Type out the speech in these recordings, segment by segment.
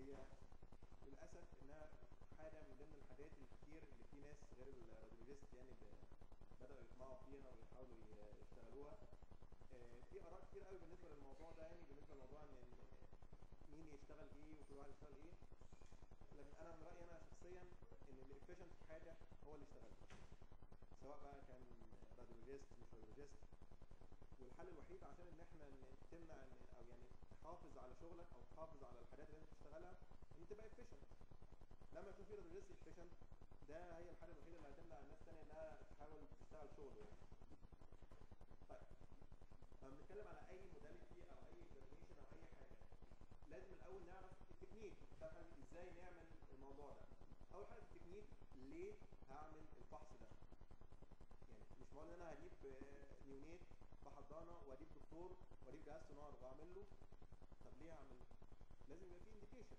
هي للاسف انها حاجه من ضمن الحاجات الكتير اللي في ناس غير الراديولوجيست يعني ب- بداوا يطمعوا فيها ويحاولوا ي- يشتغلوها آه، في اراء كتير قوي بالنسبه للموضوع ده يعني بالنسبه لموضوع ان إن مين يشتغل ايه وكل واحد يشتغل ايه لكن انا من رايي انا شخصيا ان الافيشنت في حاجه هو اللي يشتغلها سواء بقى كان راديولوجيست مش راديولوجيست والحل الوحيد عشان ان احنا ن- تمنع ان او يعني تحافظ على شغلك او تحافظ على الحاجات اللي انت بتشتغلها ان تبقى efficient لما يكون في راديولوجيست efficient ده هي الحاجه الوحيده اللي هتمنع الناس الثانيه انها تحاول تشتغل شغل يعني. طيب لما بنتكلم على اي موداليتي او اي اكزامينيشن او اي حاجه لازم الاول نعرف التكنيك نفهم ازاي نعمل الموضوع ده اول حاجه في التكنيك ليه هعمل الفحص ده يعني مش معقول ان انا هجيب آه، نيونيت بحضانه واجيب دكتور واجيب جهاز سونار واعمل له طب ليه اعمل لازم يبقى في انديكيشن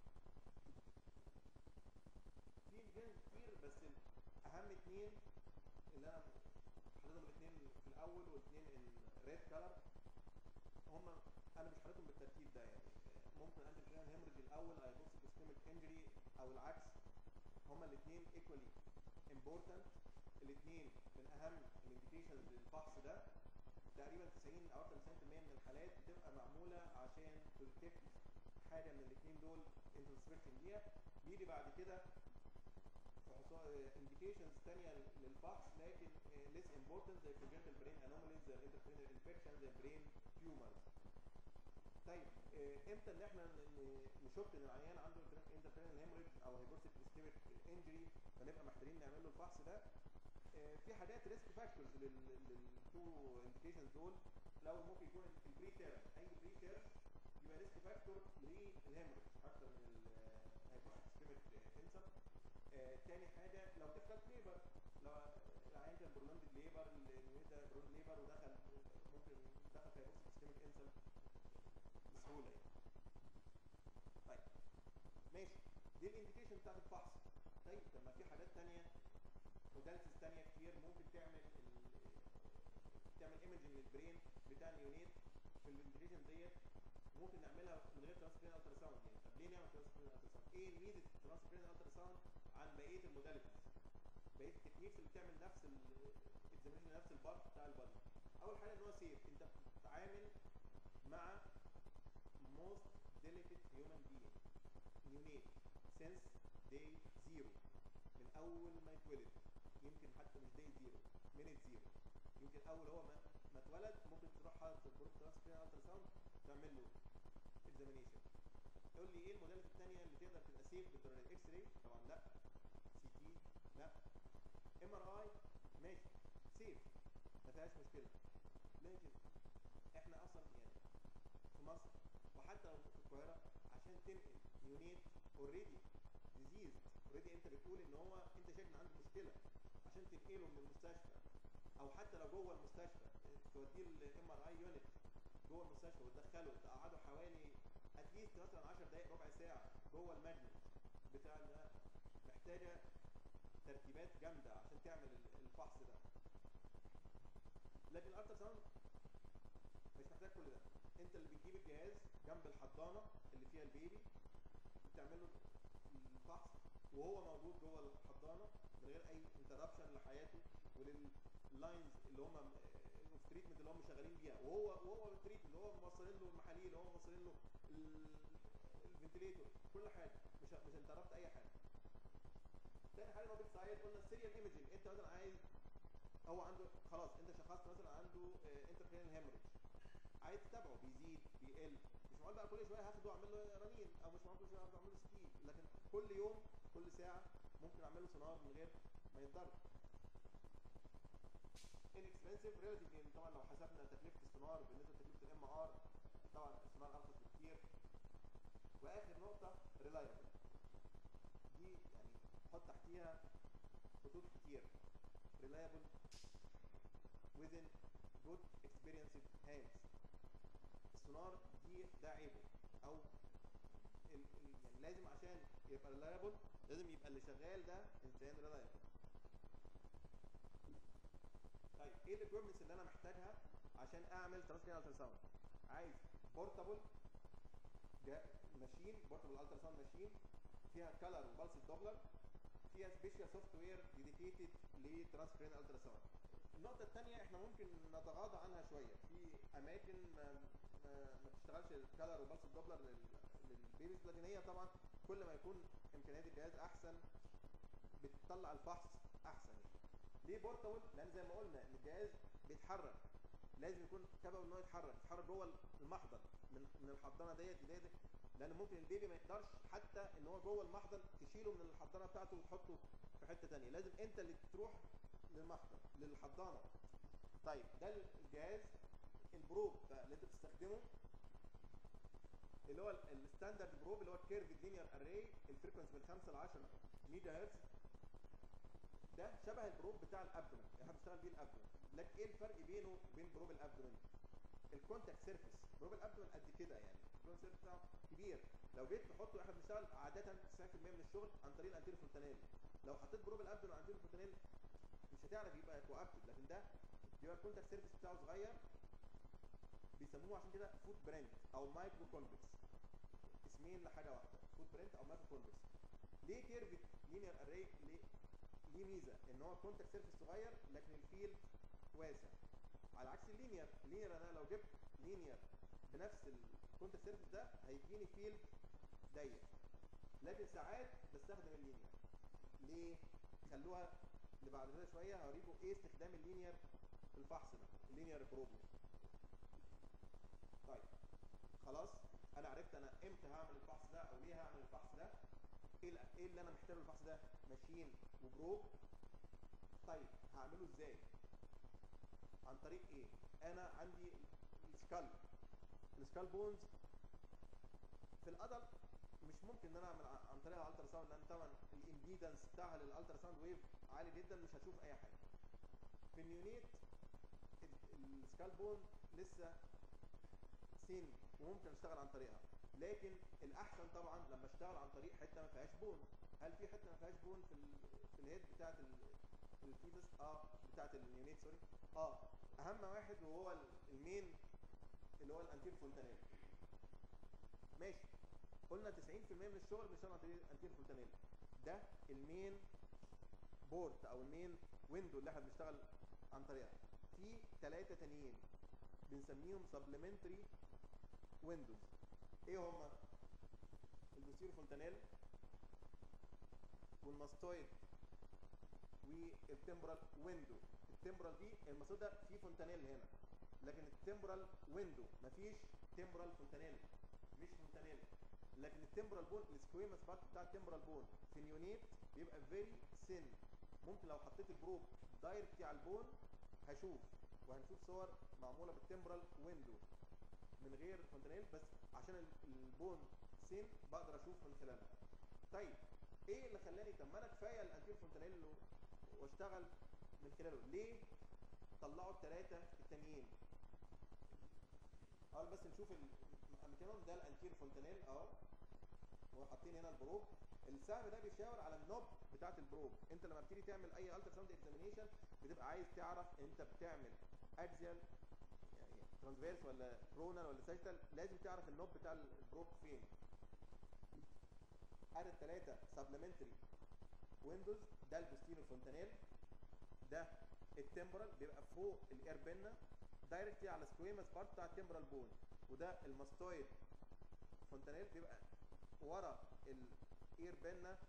في انديكيشن كتير بس اهم اتنين اللي انا حاططهم الاثنين في الاول والاثنين الريد كلر هم انا مش حاططهم بالترتيب ده يعني ممكن عندي كمان هيموريج الاول هيبص سيستميك انجري او العكس هما الاثنين ايكوالي امبورتنت الاثنين من اهم الانديكيشنز للفحص ده تقريبا 90 او اكثر من 90% من الحالات بتبقى معموله عشان تديتكت حاجه من الاثنين دول انت سسبكتنج بيها بيجي بعد كده انديكيشنز ثانيه للفحص لكن ليس امبورتنت زي congenital brain anomalies زي intracranial infection زي brain tumors طيب آه، امتى ان احنا ن- ن- نشك ان العيان عنده intracranial hemorrhage او هيبوسيك ischemic انجري فنبقى محتاجين نعمل له الفحص ده آه، في حاجات ريسك فاكتورز للتو انديكيشنز دول الاول ممكن يكون البري تيرم اي بري تيرم يبقى ريسك فاكتور للهيموريج اكتر من الهيبوسيك ischemic انسر آه، تاني حاجه لو دخلت ليبر لو العيان كان برولونجد ليبر النيويت ده برولونجد ليبر ودخل ممكن دخل في هيبوسيك ischemic انسر بسهوله يعني. طيب ماشي دي الانديكيشن بتاعت الفحص طيب طب ما في حاجات تانية موداليتيز تانية كتير ممكن تعمل ال... تعمل ايمجنج للبرين بتاع اليونيت في الانديكيشن ديت ممكن نعملها من غير ترانسبرين الترا ساوند يعني طب ليه نعمل ترانسبرين الترا ساوند؟ ايه ميزه الترانسبرين الترا ساوند عن بقيه الموداليتيز؟ بقيه التكنيكس اللي بتعمل نفس الاكزامينشن نفس البارت بتاع البادي اول حاجه ان هو سيف انت بتتعامل مع most delicate human being neonate since day zero من اول ما يتولد يمكن حتى مش day zero minute zero يمكن اول هو ما, ما اتولد ممكن تروح حاطط البروك ترانسفير الترا ساوند تعمل له examination يقول لي ايه الموديلات الثانيه اللي تقدر تبقى سيف بالدرجه اكس راي طبعا لا سي تي لا ام ار اي ماشي سيف ما فيهاش مشكله لكن احنا اصلا يعني في مصر وحتى لو في القاهره عشان تنقل يونيت اوريدي ديزيز اوريدي انت بتقول ان هو انت شايف ان عنده مشكله عشان تنقله من المستشفى او حتى لو جوه المستشفى توديه الام ار اي يونت جوه المستشفى وتدخله تقعده حوالي اتليست مثلا 10 دقائق ربع ساعه جوه المجلس بتاع ده محتاجه ترتيبات جامده عشان تعمل ال- الفحص ده لكن الالترا ساوند مش محتاج كل ده انت اللي بتجيب الجهاز جنب الحضانه اللي فيها البيبي بتعمل له الفحص وهو موجود جوه الحضانه من غير اي انتربشن لحياته ولللاينز اللي هم اوف تريتمنت اللي هم شغالين بيها وهو وهو التريتمنت اللي هو موصلين له المحاليل هو موصلين له الفنتليتور كل حاجه مش مش انتربت اي حاجه تاني حاجه موبيل سايد قلنا السيريال ايمجنج انت مثلا عايز هو عنده خلاص انت شخصت مثلا عنده انتركرينال هيموريج عايز تتابعه بيزيد بيقل مش معقول بقى كل شويه هاخده واعمل له رنين او مش معقول كل شويه هاخده واعمل له سكي لكن كل يوم كل ساعه ممكن اعمل له سونار من غير ما يتضرر inexpensive relative طبعا لو حسبنا تكلفه السونار بالنسبه لتكلفه الام ار طبعا السونار ارخص بكتير واخر نقطه reliable دي يعني حط تحتيها خطوط كتير reliable within good experienced hands السونار دي ده عيبه او ال ال يعني لازم عشان يبقى reliable لازم يبقى اللي شغال ده انسان reliable طيب ايه الاكويبمنتس اللي انا محتاجها عشان اعمل ترانسكرين الترا ساوند عايز بورتابل ماشين بورتبل الترا ساوند ماشين فيها كلر وبلس دوبلر فيها سبيشال سوفت وير ديديكيتد لترانسفيرين الترا ساوند النقطة الثانية احنا ممكن نتغاضى عنها شوية في أماكن ما ما, ما بتشتغلش الكلر وبلس الدوبلر للبيبيز لكن هي طبعا كل ما يكون إمكانيات الجهاز أحسن بتطلع الفحص أحسن يعني. ليه بورتابل؟ لأن زي ما قلنا إن الجهاز بيتحرك لازم يكون كابابل إن هو يتحرك يتحرك جوه المحضن من من الحضانة ديت لديت لأن ممكن البيبي ما يقدرش حتى إن هو جوه المحضن تشيله من الحضانة بتاعته وتحطه في حتة تانية لازم أنت اللي تروح للمحضن للحضانه طيب ده الجهاز البروب بقى اللي انت بتستخدمه اللي هو الستاندرد بروب اللي هو الكيرف لينير اري الفريكونسي من 5 ل 10 ميجا هرتز ده شبه البروب بتاع الابدومن احنا بنشتغل بيه الابدومن لكن ايه الفرق بينه وبين بروب الابدومن الكونتاكت سيرفيس بروب الابدومن قد كده يعني الكونتاكت سيرفيس بتاعه كبير لو جيت تحطه احنا بنشتغل عاده 90% من الشغل عن طريق الانتيرو فونتانيل لو حطيت بروب الابدومن على الانتيرو فونتانيل مش هتعرف يبقى كواكتيف لكن ده بيبقى الكونتاكت سيرفيس بتاعه صغير بيسموه عشان كده فوت برنت او مايكرو كونفكس اسمين لحاجه واحده فوت برنت او مايكرو كونفكس ليه كيرف لينير اري ليه ليه ميزه ان هو الكونتاكت سيرفيس صغير لكن الفيلد واسع على عكس اللينير اللينير انا لو جبت لينير بنفس الكونتاكت سيرفيس ده هيديني فيلد ضيق لكن ساعات بستخدم اللينير ليه خلوها اللي بعد كده شويه هوريكم ايه استخدام اللينير في الفحص ده اللينير بروبلم طيب خلاص انا عرفت انا امتى هعمل الفحص ده او ليه هعمل الفحص ده ايه ايه اللي انا محتاجه الفحص ده ماشين وبروب طيب هعمله ازاي عن طريق ايه انا عندي السكال السكال بونز في الادلت مش ممكن ان انا اعمل عن طريق الالترا ساوند لان طبعا الامبيدنس بتاعها للالترا ساوند ويف عالي جدا مش هتشوف اي حاجه في النيونيت السكال بون لسه سن وممكن اشتغل عن طريقها لكن الاحسن طبعا لما اشتغل عن طريق حته ما فيهاش بون هل في حته ما فيهاش بون في ال في الهيد بتاعه الفيتس اه بتاعه النيونيت سوري اه اهم واحد وهو المين اللي هو الانتير فونتانيل ماشي قلنا 90% من الشغل بيشتغل عن طريق الانتير فونتانيل ده المين بورت او المين ويندو اللي احنا بنشتغل عن طريقها في ثلاثه تانيين بنسميهم سبلمنتري ويندوز ايه هما البوستيرو فونتانيل والماستويد والتمبرال ويندو التمبرال دي المفروض ده في فونتانيل هنا لكن التمبرال ويندو مفيش تمبرال فونتانيل مش فونتانيل لكن التمبرال بون السكويمس بارت بتاع التمبرال بون في نيونيت بيبقى فيري سن ممكن لو حطيت البروب دايركتلي على البون هشوف وهنشوف صور معموله بالتمبرال ويندو من غير فونتانيل بس عشان البون سن بقدر اشوف من خلالها طيب ايه اللي خلاني طب ما انا كفايه الانتير فونتانيل واشتغل من خلاله ليه طلعوا الثلاثه التانيين اول بس نشوف مكانهم ده الانتير فونتانيل اهو وحاطين هنا البروب السهم ده بيشاور على النوب بتاعه البروب انت لما بتيجي تعمل اي الترا ساوند اكزامينيشن بتبقى عايز تعرف انت بتعمل اكزيال يعني ترانسفيرس ولا برونال ولا ساجيتال لازم تعرف النوب بتاع البروب فين ادي الثلاثه سبلمنتري ويندوز ده البوستيرو فونتانيل ده التمبرال بيبقى فوق الاير بينا دايركتلي على سكويمس بارت بتاع التمبرال بون وده الماستويد فونتانيل بيبقى ورا الاير بينا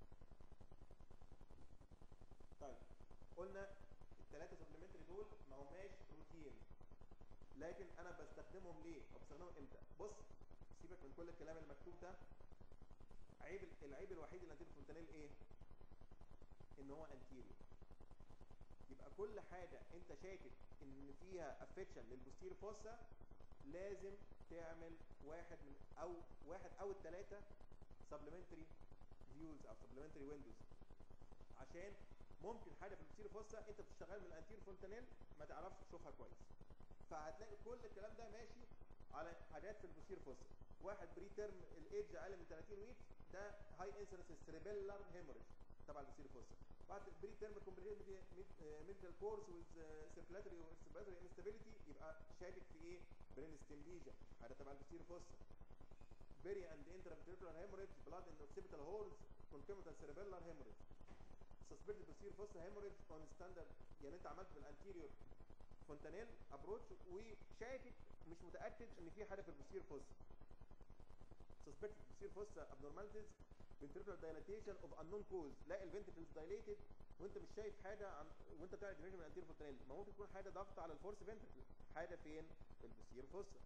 طيب قلنا الثلاثه سبلمنتري دول ما هماش روتين لكن انا بستخدمهم ليه او بستخدمهم امتى بص سيبك من كل الكلام المكتوب ده عيب العيب الوحيد اللي انتيرو فونتانيل ايه ان هو انتيريو يبقى كل حاجه انت شاكك ان فيها افكشن للبوستير فوسا لازم تعمل واحد من او واحد او الثلاثه سبلمنتري فيوز او سبلمنتري ويندوز عشان ممكن حاجه في البوستير فوسا انت بتشتغل من الانتير فونتانيل ما تعرفش تشوفها كويس فهتلاقي كل الكلام ده ماشي على حاجات في البوستير فوسا واحد بري تيرم الايدج اقل من 30 ويك ده هاي انسنس سريبيلر هيموريج تبع البوستير فوسا بعد بري تيرم كومبليت ميديكال كورس ويز سيركلاتوري وسيركلاتوري انستابيليتي يبقى شاكك في ايه برين ستيم ليجن هذا تبع البوستير فوسا peri and intraventricular hemorrhage blood in occipital holes concomitant cerebellar hemorrhage suspected posterior fossa hemorrhage on standard يعني انت عملت بالانتيريور فونتانيل ابروتش وشاكك مش متاكد ان في حاجه في البوستير فوسا suspected posterior fossa abnormalities ventricular dilatation of unknown cause لا الفنتركلز dilated وانت مش شايف حاجه عن وانت بتعمل اكزامينشن من الانتيريور فونتانيل ما ممكن تكون حاجه ضغط على الفورس فنتركل حاجه فين في البوستير فوسا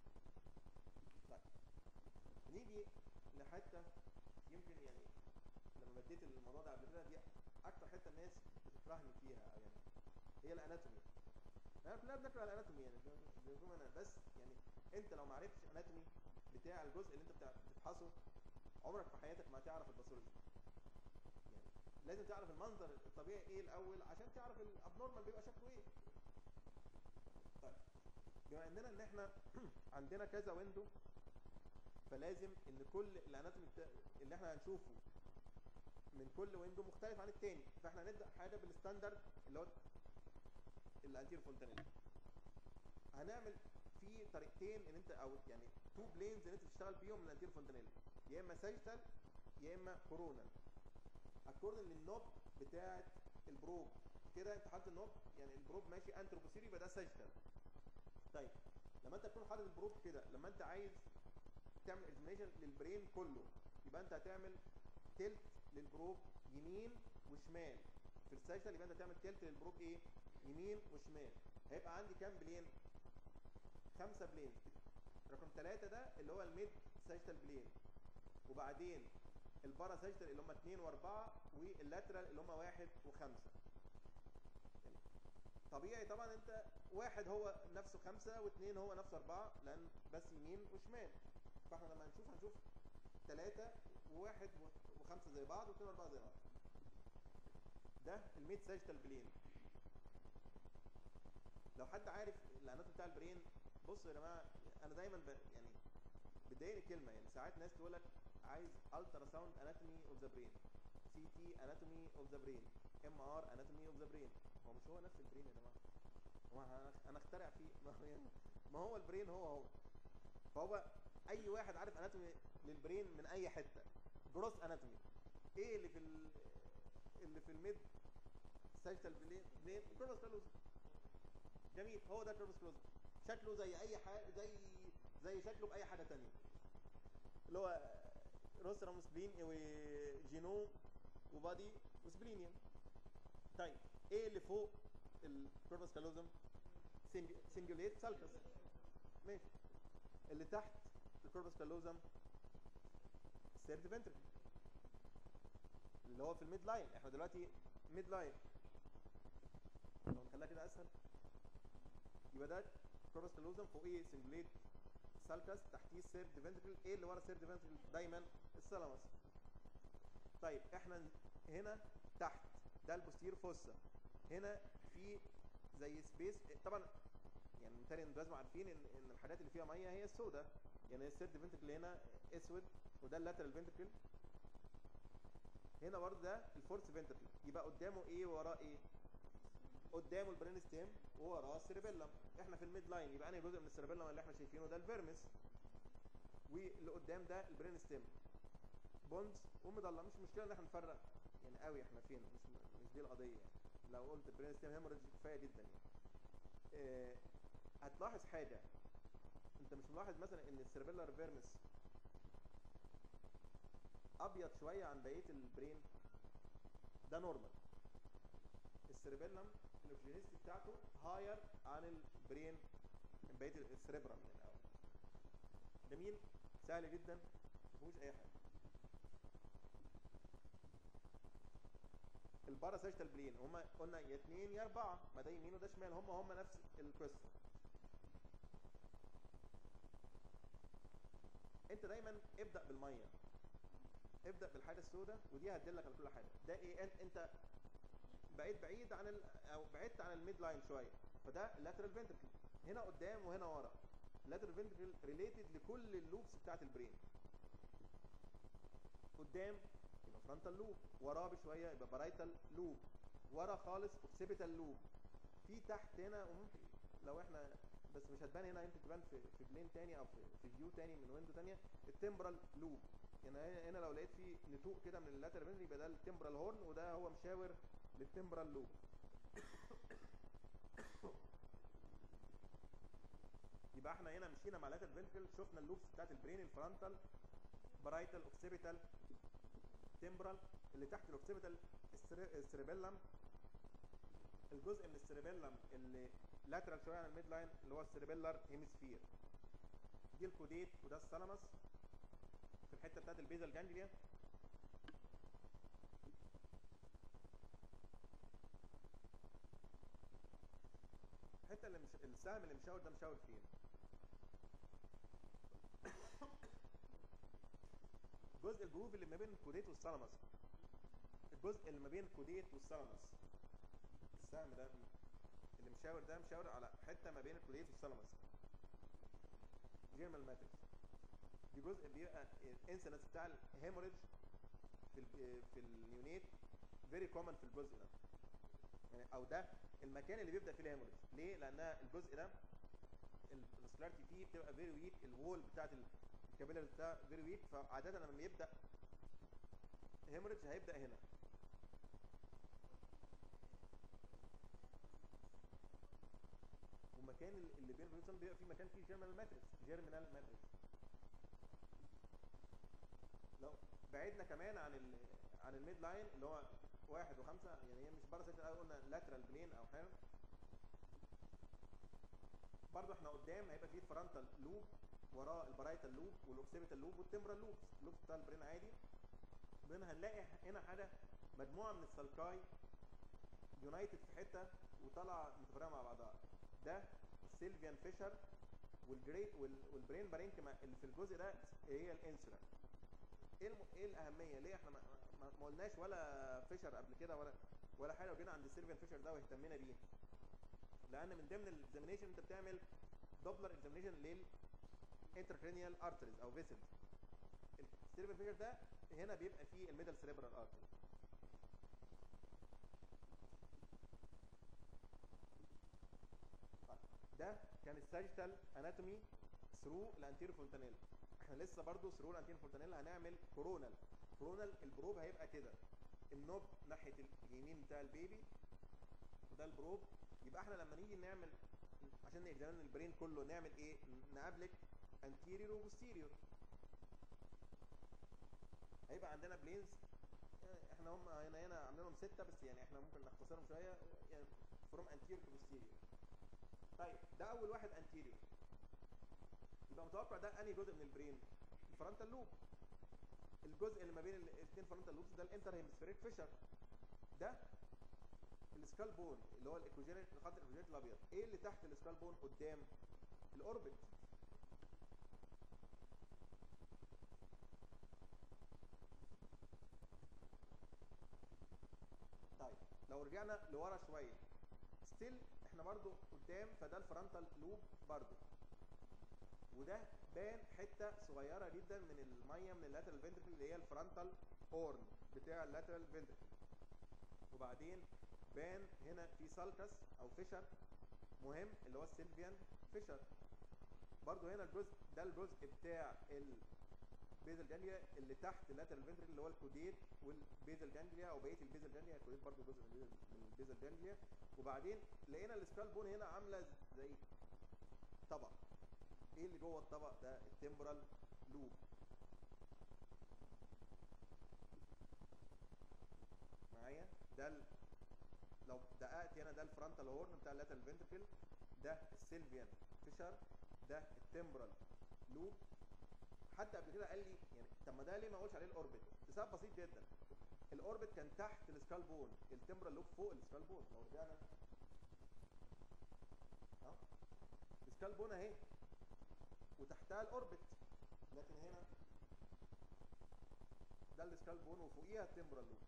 طيب نيجي لحته يمكن يعني لما بديت الموضوع ده قبل كده دي اكتر حته الناس بتكرهني فيها أو يعني هي الاناتومي احنا كلنا بنكره الاناتومي يعني زي ما انا بس يعني انت لو ما عرفتش اناتومي بتاع الجزء اللي انت بتاع- بتفحصه عمرك في حياتك ما هتعرف الباثولوجي يعني لازم تعرف المنظر الطبيعي ايه الاول عشان تعرف الابنورمال بيبقى شكله ايه طيب بما اننا ان احنا عندنا كذا ويندو فلازم ان كل الاناتومي بتا... اللي احنا هنشوفه من كل ويندو مختلف عن التاني فاحنا هنبدا حاجه بالستاندرد اللي هو الانتير فونتانيل هنعمل في طريقتين ان انت او يعني تو بلينز ان انت تشتغل بيهم من الانتير فونتانيل يا اما ساجيتال يا اما كورونال اكوردنج للنوب بتاعه البروب كده انت حاطط النوب يعني البروب ماشي انتروبوسيري يبقى ده ساجيتال طيب لما انت تكون حاطط البروب كده لما انت عايز تعمل اكزامينشن للبرين كله يبقى انت هتعمل تلت للبروب يمين وشمال في الساجيتال يبقى انت هتعمل تلت للبروب ايه يمين وشمال هيبقى عندي كام بلين خمسة بلين رقم ثلاثة ده اللي هو الميد ساجيتال بلين وبعدين البارا ساجيتال اللي هم اثنين واربعة واللاترال اللي هم واحد وخمسة يعني طبيعي طبعا انت واحد هو نفسه خمسة واثنين هو نفسه اربعة لان بس يمين وشمال فاحنا لما هنشوف هنشوف ثلاثة وواحد وخمسة زي بعض واثنين واربعة زي بعض ده الميد ساجيتال بلين لو حد عارف الاناتومي بتاع البرين بصوا يا جماعه انا دايما ب... يعني بتضايقني كلمه يعني ساعات ناس تقول لك عايز الترا ساوند اناتومي اوف ذا برين سي تي اناتومي اوف ذا برين ام ار اناتومي اوف ذا برين هو مش هو نفس البرين يا جماعه هو انا انا اخترع فيه ما هو يعني ما هو البرين هو هو فهو اي واحد عارف اناتومي للبرين من اي حته جروس اناتومي ايه اللي في ال... اللي في الميد ساجيتال بلين بلين كروس كالوزم جميل هو ده كروس كالوزم شكله زي اي حاجه زي زي شكله باي حاجه تانية اللي هو روسترم سبلين وجينوم وبادي وسبلينيوم طيب ايه اللي فوق الكوربس كالوزم سنجوليت سالكس ماشي اللي تحت الكوربس كالوزم سيرد فنتركل اللي هو في الميد لاين احنا دلوقتي ميد لاين لو نخليها كده اسهل يبقى ده كوربس كالوزم فوقيه سنجوليت سالكس تحتيه سيرد فنتركل ايه اللي ورا سيرد فنتركل دايما الثالاموس طيب احنا هنا تحت ده البوستير فوسا هنا في زي سبيس طبعا يعني بالتالي انتوا لازم عارفين ان ان الحاجات اللي فيها ميه هي السوداء يعني السيرد فنتركل هنا اسود وده اللاترال فنتركل هنا برضه ده الفورس فنتركل يبقى قدامه ايه ووراه ايه قدامه البرين ستيم ووراه السيربيلم احنا في الميد لاين يبقى انا جزء من السيربيلم اللي احنا شايفينه ده الفيرمس واللي قدام ده البرين ستيم بونز ومضله مش مشكله ان احنا نفرق يعني قوي احنا فين مش مش دي القضيه يعني لو قلت البرين ستيم هيموريدج كفايه جدا يعني اه هتلاحظ حاجه انت مش ملاحظ مثلا ان السيربيلر فيرمس ابيض شويه عن بقيه البرين ده نورمال السيربيلم الاوكسجينيستي بتاعته هاير عن البرين من بقيه السريبرم يعني أو. جميل سهل جدا ما فيهوش اي حاجه الباراساجيتال بلين هما قلنا يا اثنين يا اربعه ما ده يمين وده شمال هما هما نفس القصه انت دايما ابدا بالميه ابدا بالحاجه السوداء ودي هتدلك على كل حاجه ده ايه انت انت بقيت بعيد عن ال... او بعدت عن الميد لاين شويه فده اللاترال فنتركل هنا قدام وهنا ورا اللاترال فنتركل ريليتد لكل اللوبس بتاعت البرين قدام يبقى فرونتال لوب وراه بشويه يبقى بارايتال لوب ورا خالص اوكسيبيتال لوب في تحت هنا وممكن لو احنا بس مش هتبان هنا يمكن تبان في في بلين تاني او في في فيو تاني من ويندو تانية التمبرال لوب يعني هنا- هنا لو لقيت في نتوء كده من اللاتر فينتري يبقى ده التمبرال هورن وده هو مشاور للتمبرال لوب يبقى احنا هنا مشينا مع اللاتر فينتريكل شفنا اللوبس بتاعت البرين الفرونتال برايتال اوكسيبيتال تمبرال اللي تحت الاوكسيبيتال السيربيلم الجزء من السيربيلم اللي لاترال شويه عن الميد لاين اللي هو السيربيلر هيمسفير دي الكوديت وده الثالاموس في الحته بتاعت البيزال جانجليا الحته اللي مش السهم اللي مشاور ده مشاور فين جزء الجروف اللي ما بين الكوديت والثالاموس الجزء اللي ما بين الكوديت والثالاموس السهم ده اللي مشاور ده مشاور على حته ما بين الكوديت والثالاموس جيرمال ماتريكس دي جزء بيبقى الانسنس بتاع الهيموريدج في ال في النيونيت فيري كومن في الجزء ده يعني او ده المكان اللي بيبدا فيه الهيموريدج ليه لانها الجزء ده السلارتي فيه بتبقى فيري ويك الوول بتاعت الكابيلاري بتاع فيري ويك فعاده لما يبدا هيموريدج هيبدا هنا والمكان اللي اللي بين البروتون بيبقى فيه مكان فيه جيرمينال ماتريكس جيرمينال ماتريكس لو بعدنا كمان عن ال عن الميد لاين اللي هو واحد وخمسة يعني هي مش بره سكتة قلنا لاترال بلين او حاجة برضو احنا قدام هيبقى فيه فرونتال لوب وراه البرايتال لوب والاوكسيبيتال لوب والتمبرال لوب اللوب بتاع البرين عادي بعدين هنلاقي هنا حاجة مجموعة من السلكاي يونايتد في حتة وطالعة متفرقة مع بعضها ده سيلفيان فيشر والجري وال- والبرين بارينكما اللي في الجزء ده هي الانسولا ايه الم... ايه الاهميه ليه احنا ما, ما... ما قلناش ولا فيشر قبل كده ولا ولا حاجه وجينا عند السيلفيان فيشر ده واهتمينا بيه لان من ضمن الاكزامينيشن انت بتعمل دوبلر اكزامينيشن للانتركرينيال ارتريز او فيسلز السيلفيان فيشر ده هنا بيبقى فيه الميدل سيريبرال ارتري ده كان الساجيتال اناتومي ثرو الانتيرو فونتانيل احنا لسه برضو ثرو الانتيرو فونتانيل هنعمل كورونال كورونال البروب هيبقى كده النوب ناحيه اليمين بتاع البيبي وده البروب يبقى احنا لما نيجي نعمل عشان نكزامن البرين كله نعمل ايه نقابلك انتيريور وبوستيريور هيبقى عندنا بلينز يعني احنا هم هنا هنا عاملينهم سته بس يعني احنا ممكن نختصرهم شويه يعني فروم انتيريور تو بوستيريور طيب ده اول واحد انتيريور يبقى متوقع ده انهي جزء من البرين الفرونتال لوب الجزء اللي ما بين الاثنين فرونتال لوبس ده الانتر هيمسفيريك فيشر ده السكال بون اللي هو الايكوجينيت الخط الايكوجينيت الابيض ايه اللي تحت السكال بون قدام الاوربت طيب لو رجعنا لورا شويه ستيل احنا برضو قدام فده الفرونتال لوب برضو وده بان حته صغيره جدا من الميه من اللاترال فنتركل اللي هي الفرونتال هورن بتاع اللاترال فنتركل وبعدين بان هنا في سالكس او فيشر مهم اللي هو السيلفيان فيشر برضو هنا الجزء ده الجزء بتاع البيزل جانجليا اللي تحت اللاترال فنتركل اللي هو الكوديت والبيزل جانجليا او بقيه البيزل جانجليا الكوديت برضو جزء من البيزل- من البيزل جانجليا وبعدين لقينا السكال بون هنا عامله زي طبق ايه اللي جوه الطبق ده التمبرال لوب معايا ده ال... لو دققت هنا ده الفرونتال هورن بتاع اللاترال فنتركل ده السيلفيان فيشر ده التمبرال لوب حد قبل كده قال لي يعني طب ما ده ليه ما اقولش عليه الاوربت لسبب بسيط جدا الاوربت كان تحت السكال بون التمبرال لوب فوق السكال بون لو رجعنا اه السكال بون اهي وتحتها الاوربت لكن هنا ده السكال بون وفوقيها التمبرال لوب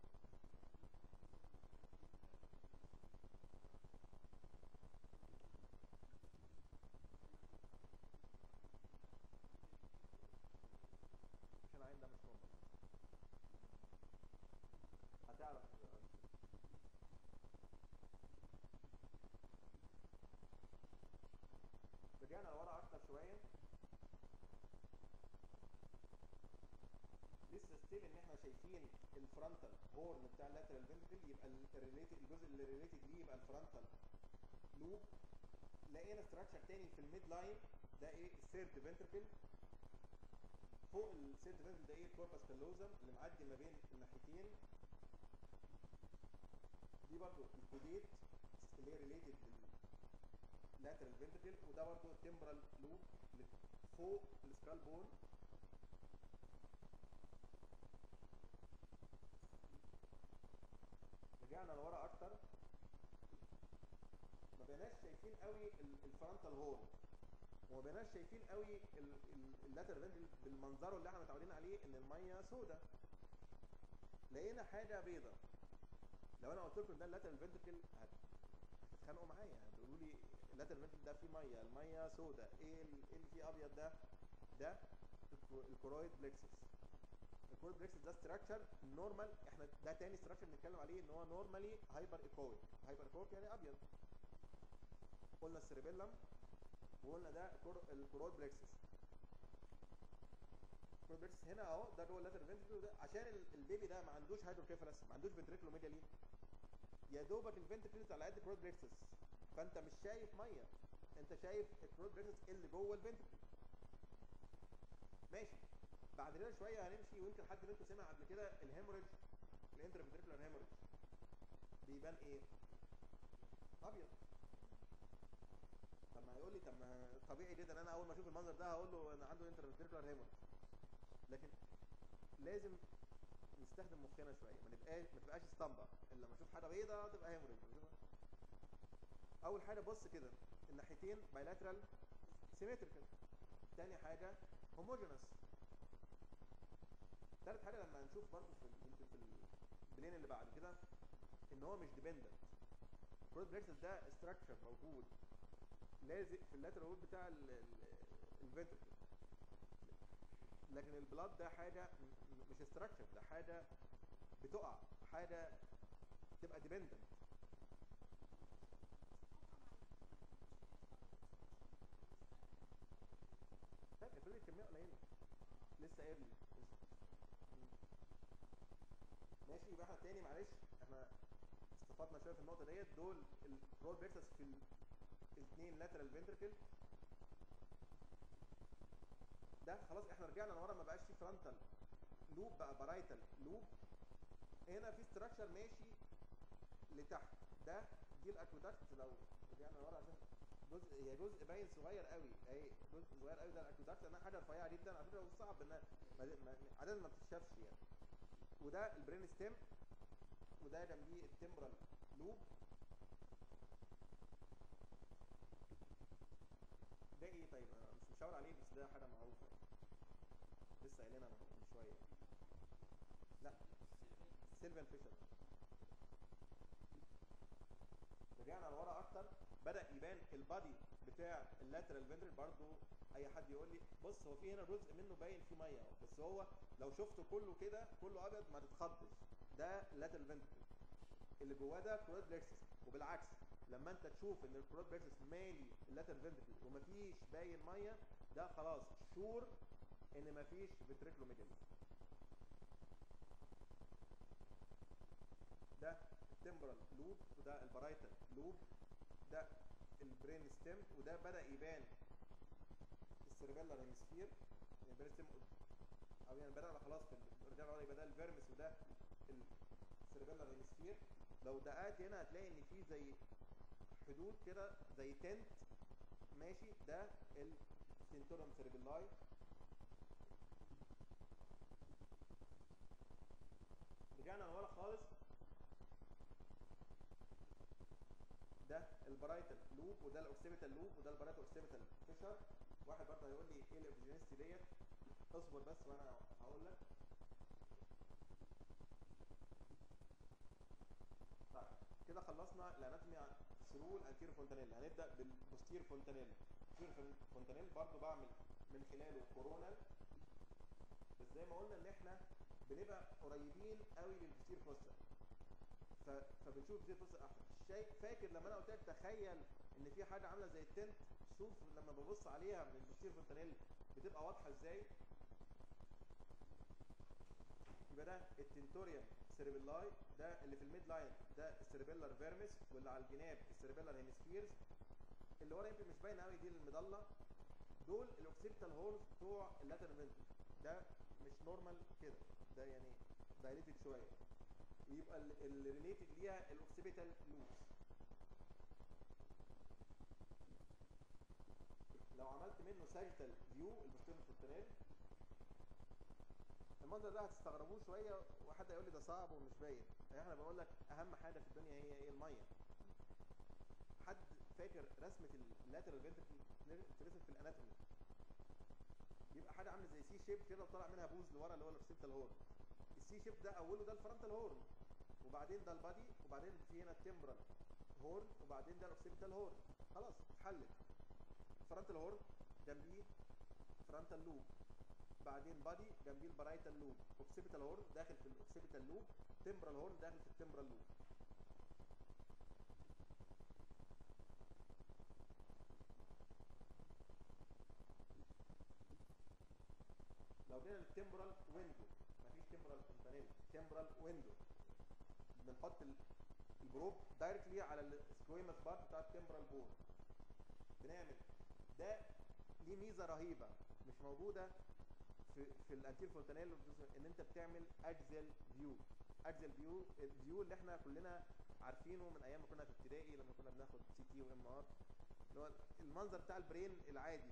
عشان العين ده مش نورمال هتعرف ستيل ان احنا شايفين الفرونتال هورن بتاع اللاترال فنتركل يبقى الريليتد الجزء اللي ريليتد ليه يبقى الفرونتال لوب لقينا ستراكشر تاني في الميد لاين ده ايه الثيرد فنتركل فوق الثيرد فنتركل ده ايه الكوربس كالوزم اللي معدي ما بين الناحيتين دي برضو الكوديت اللي هي ريليتد لللاترال فنتركل وده برضو التمبرال لوب اللي فوق السكال بون رجعنا لورا اكتر ما بقيناش شايفين قوي الفرونتال هورن وما بقيناش شايفين قوي اللاتر فنتركل بالمنظره اللي احنا متعودين عليه ان الميه سودة لقينا حاجه بيضه لو انا قلت لكم ده اللاترال فنتركل هتتخانقوا معايا هتقولوا لي اللاترال فنتركل ده فيه ميه الميه سودة ايه ايه اللي فيه ابيض ده ده الكورويد بلكسس الكورويد بلكسس ده ستراكشر نورمال احنا ده تاني ستراكشر بنتكلم عليه ان هو نورمالي هايبر ايكويك هايبر ايكويك يعني ابيض قلنا السيربيلم وقلنا ده الكورويد بلكسس الكورويد بلكسس هنا اهو ده جوه اللاترال فنتركل وده عشان البيبي ده ما عندوش هيدروكيفالس ما عندوش فنتريكولوميجالي يا دوبك الفنتركلز على قد الكورويد بلكسس فانت مش شايف ميه انت شايف الكورويد بلكسس اللي جوه الفنتركل ماشي بعد كده شويه هنمشي ويمكن حد منكم سمع قبل كده الهيموريج الانترفنتريكولار هيموريج بيبان ايه؟ ابيض طب ما هيقول لي طب ما طبيعي جدا انا اول ما اشوف المنظر ده هقول له انا عنده انترفنتريكولار هيموريج لكن لازم نستخدم مخنا شويه ما نبقاش ما تبقاش اسطمبه الا لما اشوف حاجه بيضاء تبقى هيموريج اول حاجه بص كده الناحيتين بايلاترال سيمتريكال تاني حاجه هوموجينس تالت حاجه لما هنشوف برضه في يمكن في البلين اللي بعد كده ان هو مش ديبندنت الكروس بريكسس ده استراكشر موجود لازق في اللاترال وول بتاع الفنتركل لكن البلاد ده حاجه مش استراكشر ده حاجه بتقع حاجه تبقى ديبندنت طيب افرض الكميه قليله لسه قايل ماشي يبقى احنا تاني معلش احنا استفدنا شويه في النقطه ديت دول الكرول بيرسس في الاثنين لاترال فنتركل ده خلاص احنا رجعنا لورا ما بقاش في فرونتال لوب بقى بارايتال لوب هنا في ستراكشر ماشي لتحت ده دي الاكودكت لو رجعنا لورا عشان جزء هي جزء باين صغير قوي اهي جزء صغير قوي ده الاكودكت لانها حاجه رفيعه جدا على فكره صعب انها عاده ما بتتشافش يعني وده البرين ستيم وده جنبيه التمبرال لوب ده ايه طيب انا مش مشاور عليه بس ده حاجه معروفه لسه قايلينها من شويه لا سيلفان فيشر رجعنا لورا اكتر بدا يبان البادي بتاع اللاترال فنترل برضو اي حد يقول لي بص هو في هنا جزء منه باين فيه ميه بس هو لو شفته كله كده كله ابيض ما تتخضش ده اللاترال فنترل اللي جواه ده كرويد بلكسس وبالعكس لما انت تشوف ان الكرويد بلكسس مالي اللاترال فنترل ومفيش باين ميه ده خلاص شور ان مفيش فنتريكلوميجالي ده التمبرال لوب وده البرايتال لوب ده البرين ستيم وده بدا يبان السيربيلار هيمسفير يعني البرين ستيم او يعني بدانا خلاص في الرجال العليا يبقى ده الفيرمس وده السيربيلار هيمسفير لو دققت هنا هتلاقي ان في زي حدود كده زي تنت ماشي ده السنتورم سيربيلاي رجعنا لورا خالص ده البرايتال لوب وده الاوكسيبيتال لوب وده البرايتال اوكسيبيتال فيشر واحد برضه هيقول لي ايه الاوكسجينستي ديت اصبر بس وانا هقول لك طيب كده خلصنا الاناتومي ثرو الانتيرو فونتانيل هنبدا بالبوستير فونتانيل البوستير فونتانيل برضه بعمل من خلاله كورونال بس زي ما قلنا ان احنا بنبقى قريبين قوي للبوستير فوسا فبنشوف البوستير فوسا احسن شايف فاكر لما انا قلت لك تخيل ان في حاجه عامله زي التنت شوف لما ببص عليها من البوستير فونتانيل بتبقى واضحه ازاي يبقى ده التنتوريوم سيربيلاي ده اللي في الميد لاين ده السيربيلار فيرمس واللي على الجناب السيربيلار هيمسفيرز اللي ورا يمكن مش باين قوي دي المضله دول الاوكسيبيتال هولز بتوع اللاترال فنتري ده مش نورمال كده ده يعني دايليتد شويه ويبقى اللي ريليتد ليها الاوكسيبيتال لوبس لو عملت منه ساجيتال فيو البوستيريور فونتانيل المنظر ده هتستغربوه شويه وحد يقول لي ده صعب ومش باين احنا بقول لك اهم حاجه في الدنيا هي ايه الميه حد فاكر رسمه اللاترال فنتركل بترسم في الاناتومي بيبقى حاجه عامله زي سي شيب كده وطالع منها بوز لورا اللي هو الاوكسيبتال هورن السي شيب ده اوله ده الفرونتال هورن وبعدين ده البادي وبعدين في هنا التمبرال هورن وبعدين ده الاوكسيبتال هورن خلاص اتحلت الفرونتال هورن جنبيه فرونتال لوب بعدين بادي جنبيه البرايتال لوب اوكسيبيتال هورن داخل في الاوكسيبيتال لوب تمبرال هورن داخل في التمبرال لوب لو جينا للتمبرال ويندو مفيش تمبرال كومبانيل تمبرال ويندو بنحط البروب دايركتلي على السكويمس بارت بتاع التمبرال بون بنعمل ده ليه ميزه رهيبه مش موجوده في في الانتير فونتانيل ان انت بتعمل اجزل فيو اجزل فيو الفيو اللي احنا كلنا عارفينه من ايام ما كنا في ابتدائي لما كنا بناخد سي تي وام ار اللي هو المنظر بتاع البرين العادي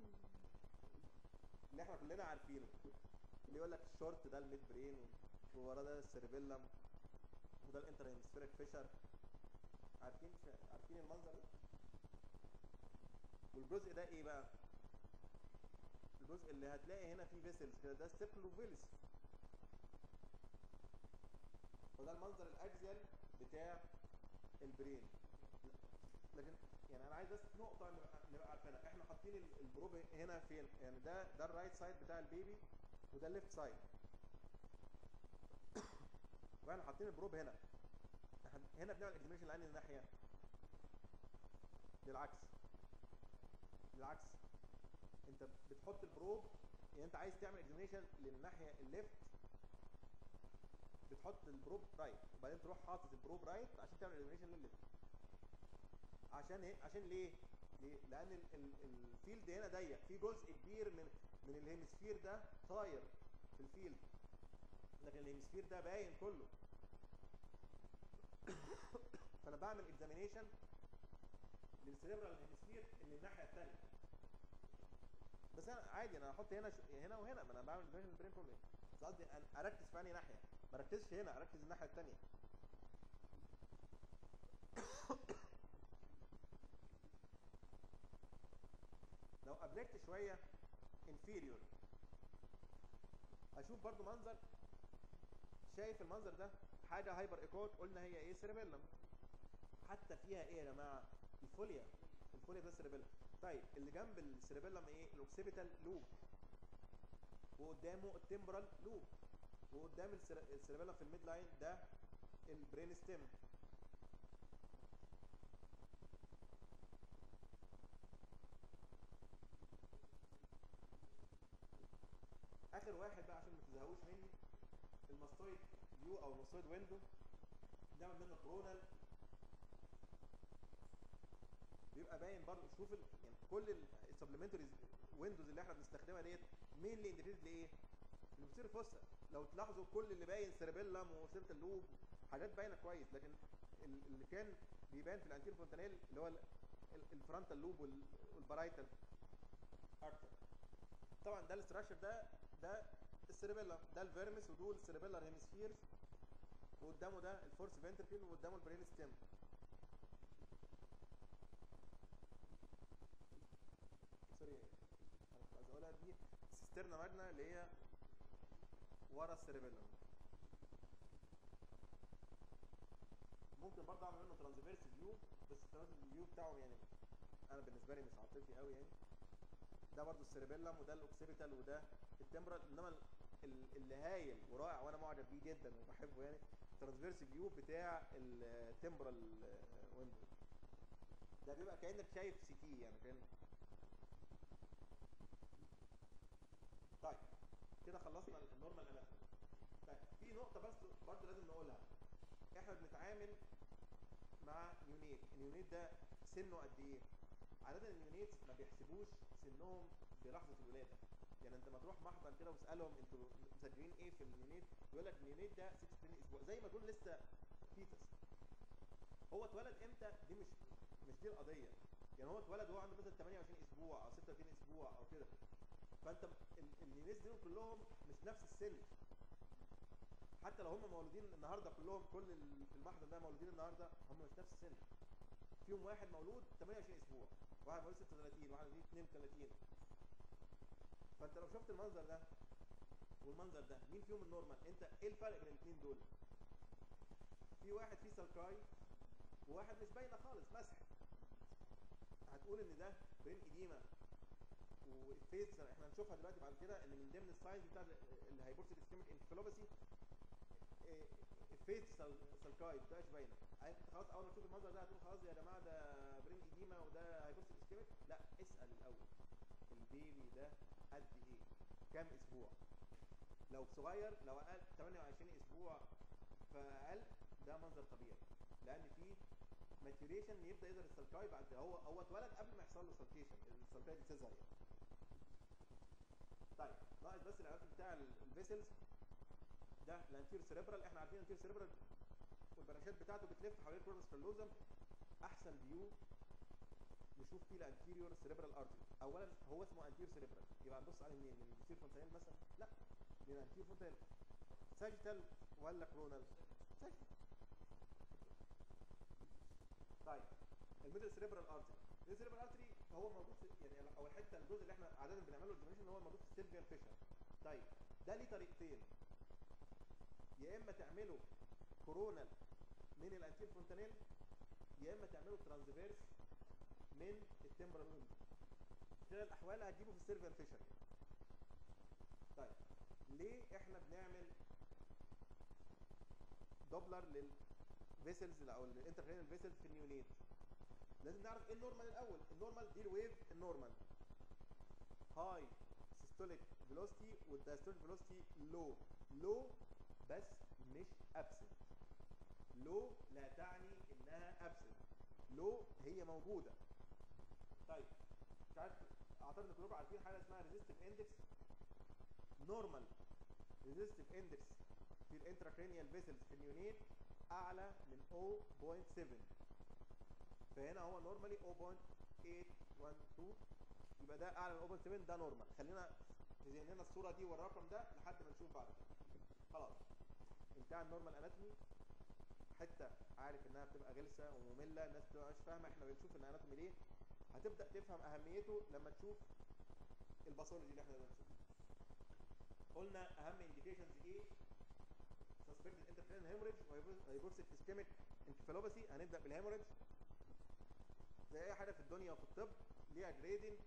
اللي احنا كلنا عارفينه اللي يقول لك الشورت ده الميد برين ووراه ده السيربيلم وده الانتر هيمسفيريك فيشر عارفين عارفين المنظر ده والجزء ده ايه بقى الجزء اللي هتلاقي هنا فيه فيسلز كده ده ستيبلوفيلس وده المنظر الاجزل بتاع البرين لكن يعني انا عايز بس نقطه نبقى, نبقى عارفينها احنا حاطين البروب هنا فين يعني ده ده الرايت سايد بتاع البيبي وده الليفت سايد واحنا حاطين البروب هنا هنا بنعمل اكزيميشن لاني الناحيه للعكس بالعكس انت بتحط البروب يعني انت عايز تعمل اكزامينشن للناحيه الليفت بتحط البروب رايت وبعدين تروح حاطط البروب رايت عشان تعمل اكزامينشن للليفت عشان ايه عشان ليه ليه لان ال ال الفيلد هنا ضيق في جزء كبير من من الهيمسفير ده طاير في الفيلد لكن الهيمسفير ده باين كله فانا بعمل اكزامينشن للسيريبرال هيمسفير اللي الناحيه الثانيه بس انا عادي انا احط هنا ش... هنا وهنا ما انا بعمل اكزامينشن للبرين كله بس قصدي اركز في انهي ناحيه ما اركزش هنا اركز الناحيه الثانيه لو ابلكت شويه انفيريور اشوف برضو منظر شايف المنظر ده حاجه هايبر ايكوت قلنا هي ايه سيربيلم حتى فيها ايه يا جماعه الفوليا الفوليا ده سيربيلم طيب اللي جنب السيربيلم ايه الاوكسيبيتال لوب وقدامه التمبرال لوب وقدام السيربيلم في الميد لاين ده البرين ستيم اخر واحد بقى عشان ما تزهقوش مني الماستويد فيو او الماستويد ويندو نعمل منه كرونال بيبقى باين برضه شوف ال... يعني كل السبلمنتري ويندوز اللي احنا بنستخدمها ديت مين اللي انديكيتد لايه؟ اللي بتصير فوسا لو تلاحظوا كل اللي باين سيربيلم وسيرت اللوب حاجات باينه كويس لكن اللي كان بيبان في الانتير فونتانيل اللي هو الفرونتال لوب والبرايتال اكتر طبعا ده الاستراكشر ده ده السيربيلم ده الفيرمس ودول السيربيلر هيمسفيرز وقدامه ده الفورس فنتركل وقدامه البرين ستيم سوري انا كنت عايز اقولها دي سيسترنا ماجنا اللي هي ورا السيربيلم ممكن برضه اعمل منه ترانسفيرس فيو بس الترانسفيرس فيو بتاعه يعني انا بالنسبه لي مش عاطفي قوي يعني ده برضه السيربيلم وده الاوكسيبيتال وده التمبرال انما اللي هايل ورائع وانا معجب بيه جدا وبحبه يعني الترانسفيرس فيو بتاع التمبرال ويندو ده بيبقى كانك شايف سي تي يعني كان طيب كده خلصنا النورمال اناتومي طيب في نقطه بس برضه لازم نقولها احنا بنتعامل مع يونيت اليونيت ده سنه قد ايه عاده اليونيتس ما بيحسبوش سنهم بلحظه الولاده يعني انت ما تروح محضر كده واسالهم انتوا مسجلين ايه في اليونيت يقول لك اليونيت ده 26 اسبوع زي ما تقول لسه فيتس هو اتولد امتى دي مش مش دي القضيه يعني هو اتولد وهو عنده مثلا 28 اسبوع او 36 اسبوع او كده فانت ال- اليونيتس دول كلهم مش نفس السن حتى لو هم مولودين النهارده كلهم كل ال- في المحضر ده مولودين النهارده هم مش نفس السن فيهم واحد مولود 28 اسبوع واحد مولود 36 واحد مولود 32 فانت لو شفت المنظر ده والمنظر ده مين فيهم النورمال انت ايه الفرق بين الاثنين دول في واحد فيه سلكاي وواحد مش باينه خالص مسح هتقول ان ده برين اديما وفيز احنا هنشوفها دلوقتي بعد كده ان من ضمن الساينز بتاع الهايبورسيك اسكيميك انكفالوباسي فيز سلكاي مبتبقاش باينه يعني انت خلاص اول ما تشوف المنظر ده هتقول خلاص يا جماعه ده برين اديما وده هايبورسيك اسكيميك لا اسال الاول البيبي ده قد ايه كام اسبوع لو صغير لو اقل 28 اسبوع فاقل ده منظر طبيعي لان في ماتيوريشن يبدا يظهر السلكاي بعد هو هو اتولد قبل ما يحصل له سلكيشن السلكاي دي تظهر يعني طيب ناقص بس العلاج بتاع الفيسلز ده الانتير سيريبرال احنا عارفين الانتير سيريبرال والبرانشات بتاعته بتلف حوالين الكورنس كالوزم احسن فيو نشوف فيه الانتيريور سيريبرال ارتري اولا هو اسمه انتيريور سيريبرال يبقى نبص عليه منين من البوستير فونتانيل مثلا لا من الانتيريور فونتانيل ساجيتال ولا كرونال ساجيتال طيب الميدل سيريبرال ارتري الميدل سيريبرال ارتري هو موجود في يعني او الحته الجزء اللي احنا عاده بنعمله الجنريشن اللي هو موجود في السيلفيان فيشر طيب ده ليه طريقتين يا اما تعمله كورونال من الانتير فونتانيل يا اما تعمله ترانزفيرس من التمبرال ويند كده الاحوال هتجيبه في السيرفيان فيشر طيب ليه احنا بنعمل دوبلر للفيسلز او الانتركرينال فيسلز في النيونيت لازم نعرف ايه النورمال الاول النورمال دي الويف النورمال هاي سيستوليك فيلوسيتي والدايستوليك فيلوسيتي لو لو بس مش ابسنت لو لا تعني انها ابسنت لو هي موجوده طيب مش عارف اعتقد ان كلكم عارفين حاجه اسمها ريزيستيف اندكس نورمال ريزيستيف اندكس في الانتراكرينيال فيسلز في النيونيت اعلى من 0.7 فهنا هو نورمالي 0.812 يبقى ده اعلى من 0.7 ده نورمال خلينا في ذهننا الصوره دي والرقم ده لحد ما نشوف بعد كده خلاص انتهى النورمال اناتومي حته عارف انها بتبقى غلسه وممله الناس بتبقى مش فاهمه احنا بنشوف الاناتومي ليه هتبدا تفهم اهميته لما تشوف الباثولوجي اللي احنا بنشوفه قلنا اهم انديكيشنز ايه سسبكتد انترفيرن هيموريدج وهيبوكسيك اسكيميك انكفالوباثي هنبدا بالهيموريدج زي اي حاجه في الدنيا وفي الطب ليها جريدنج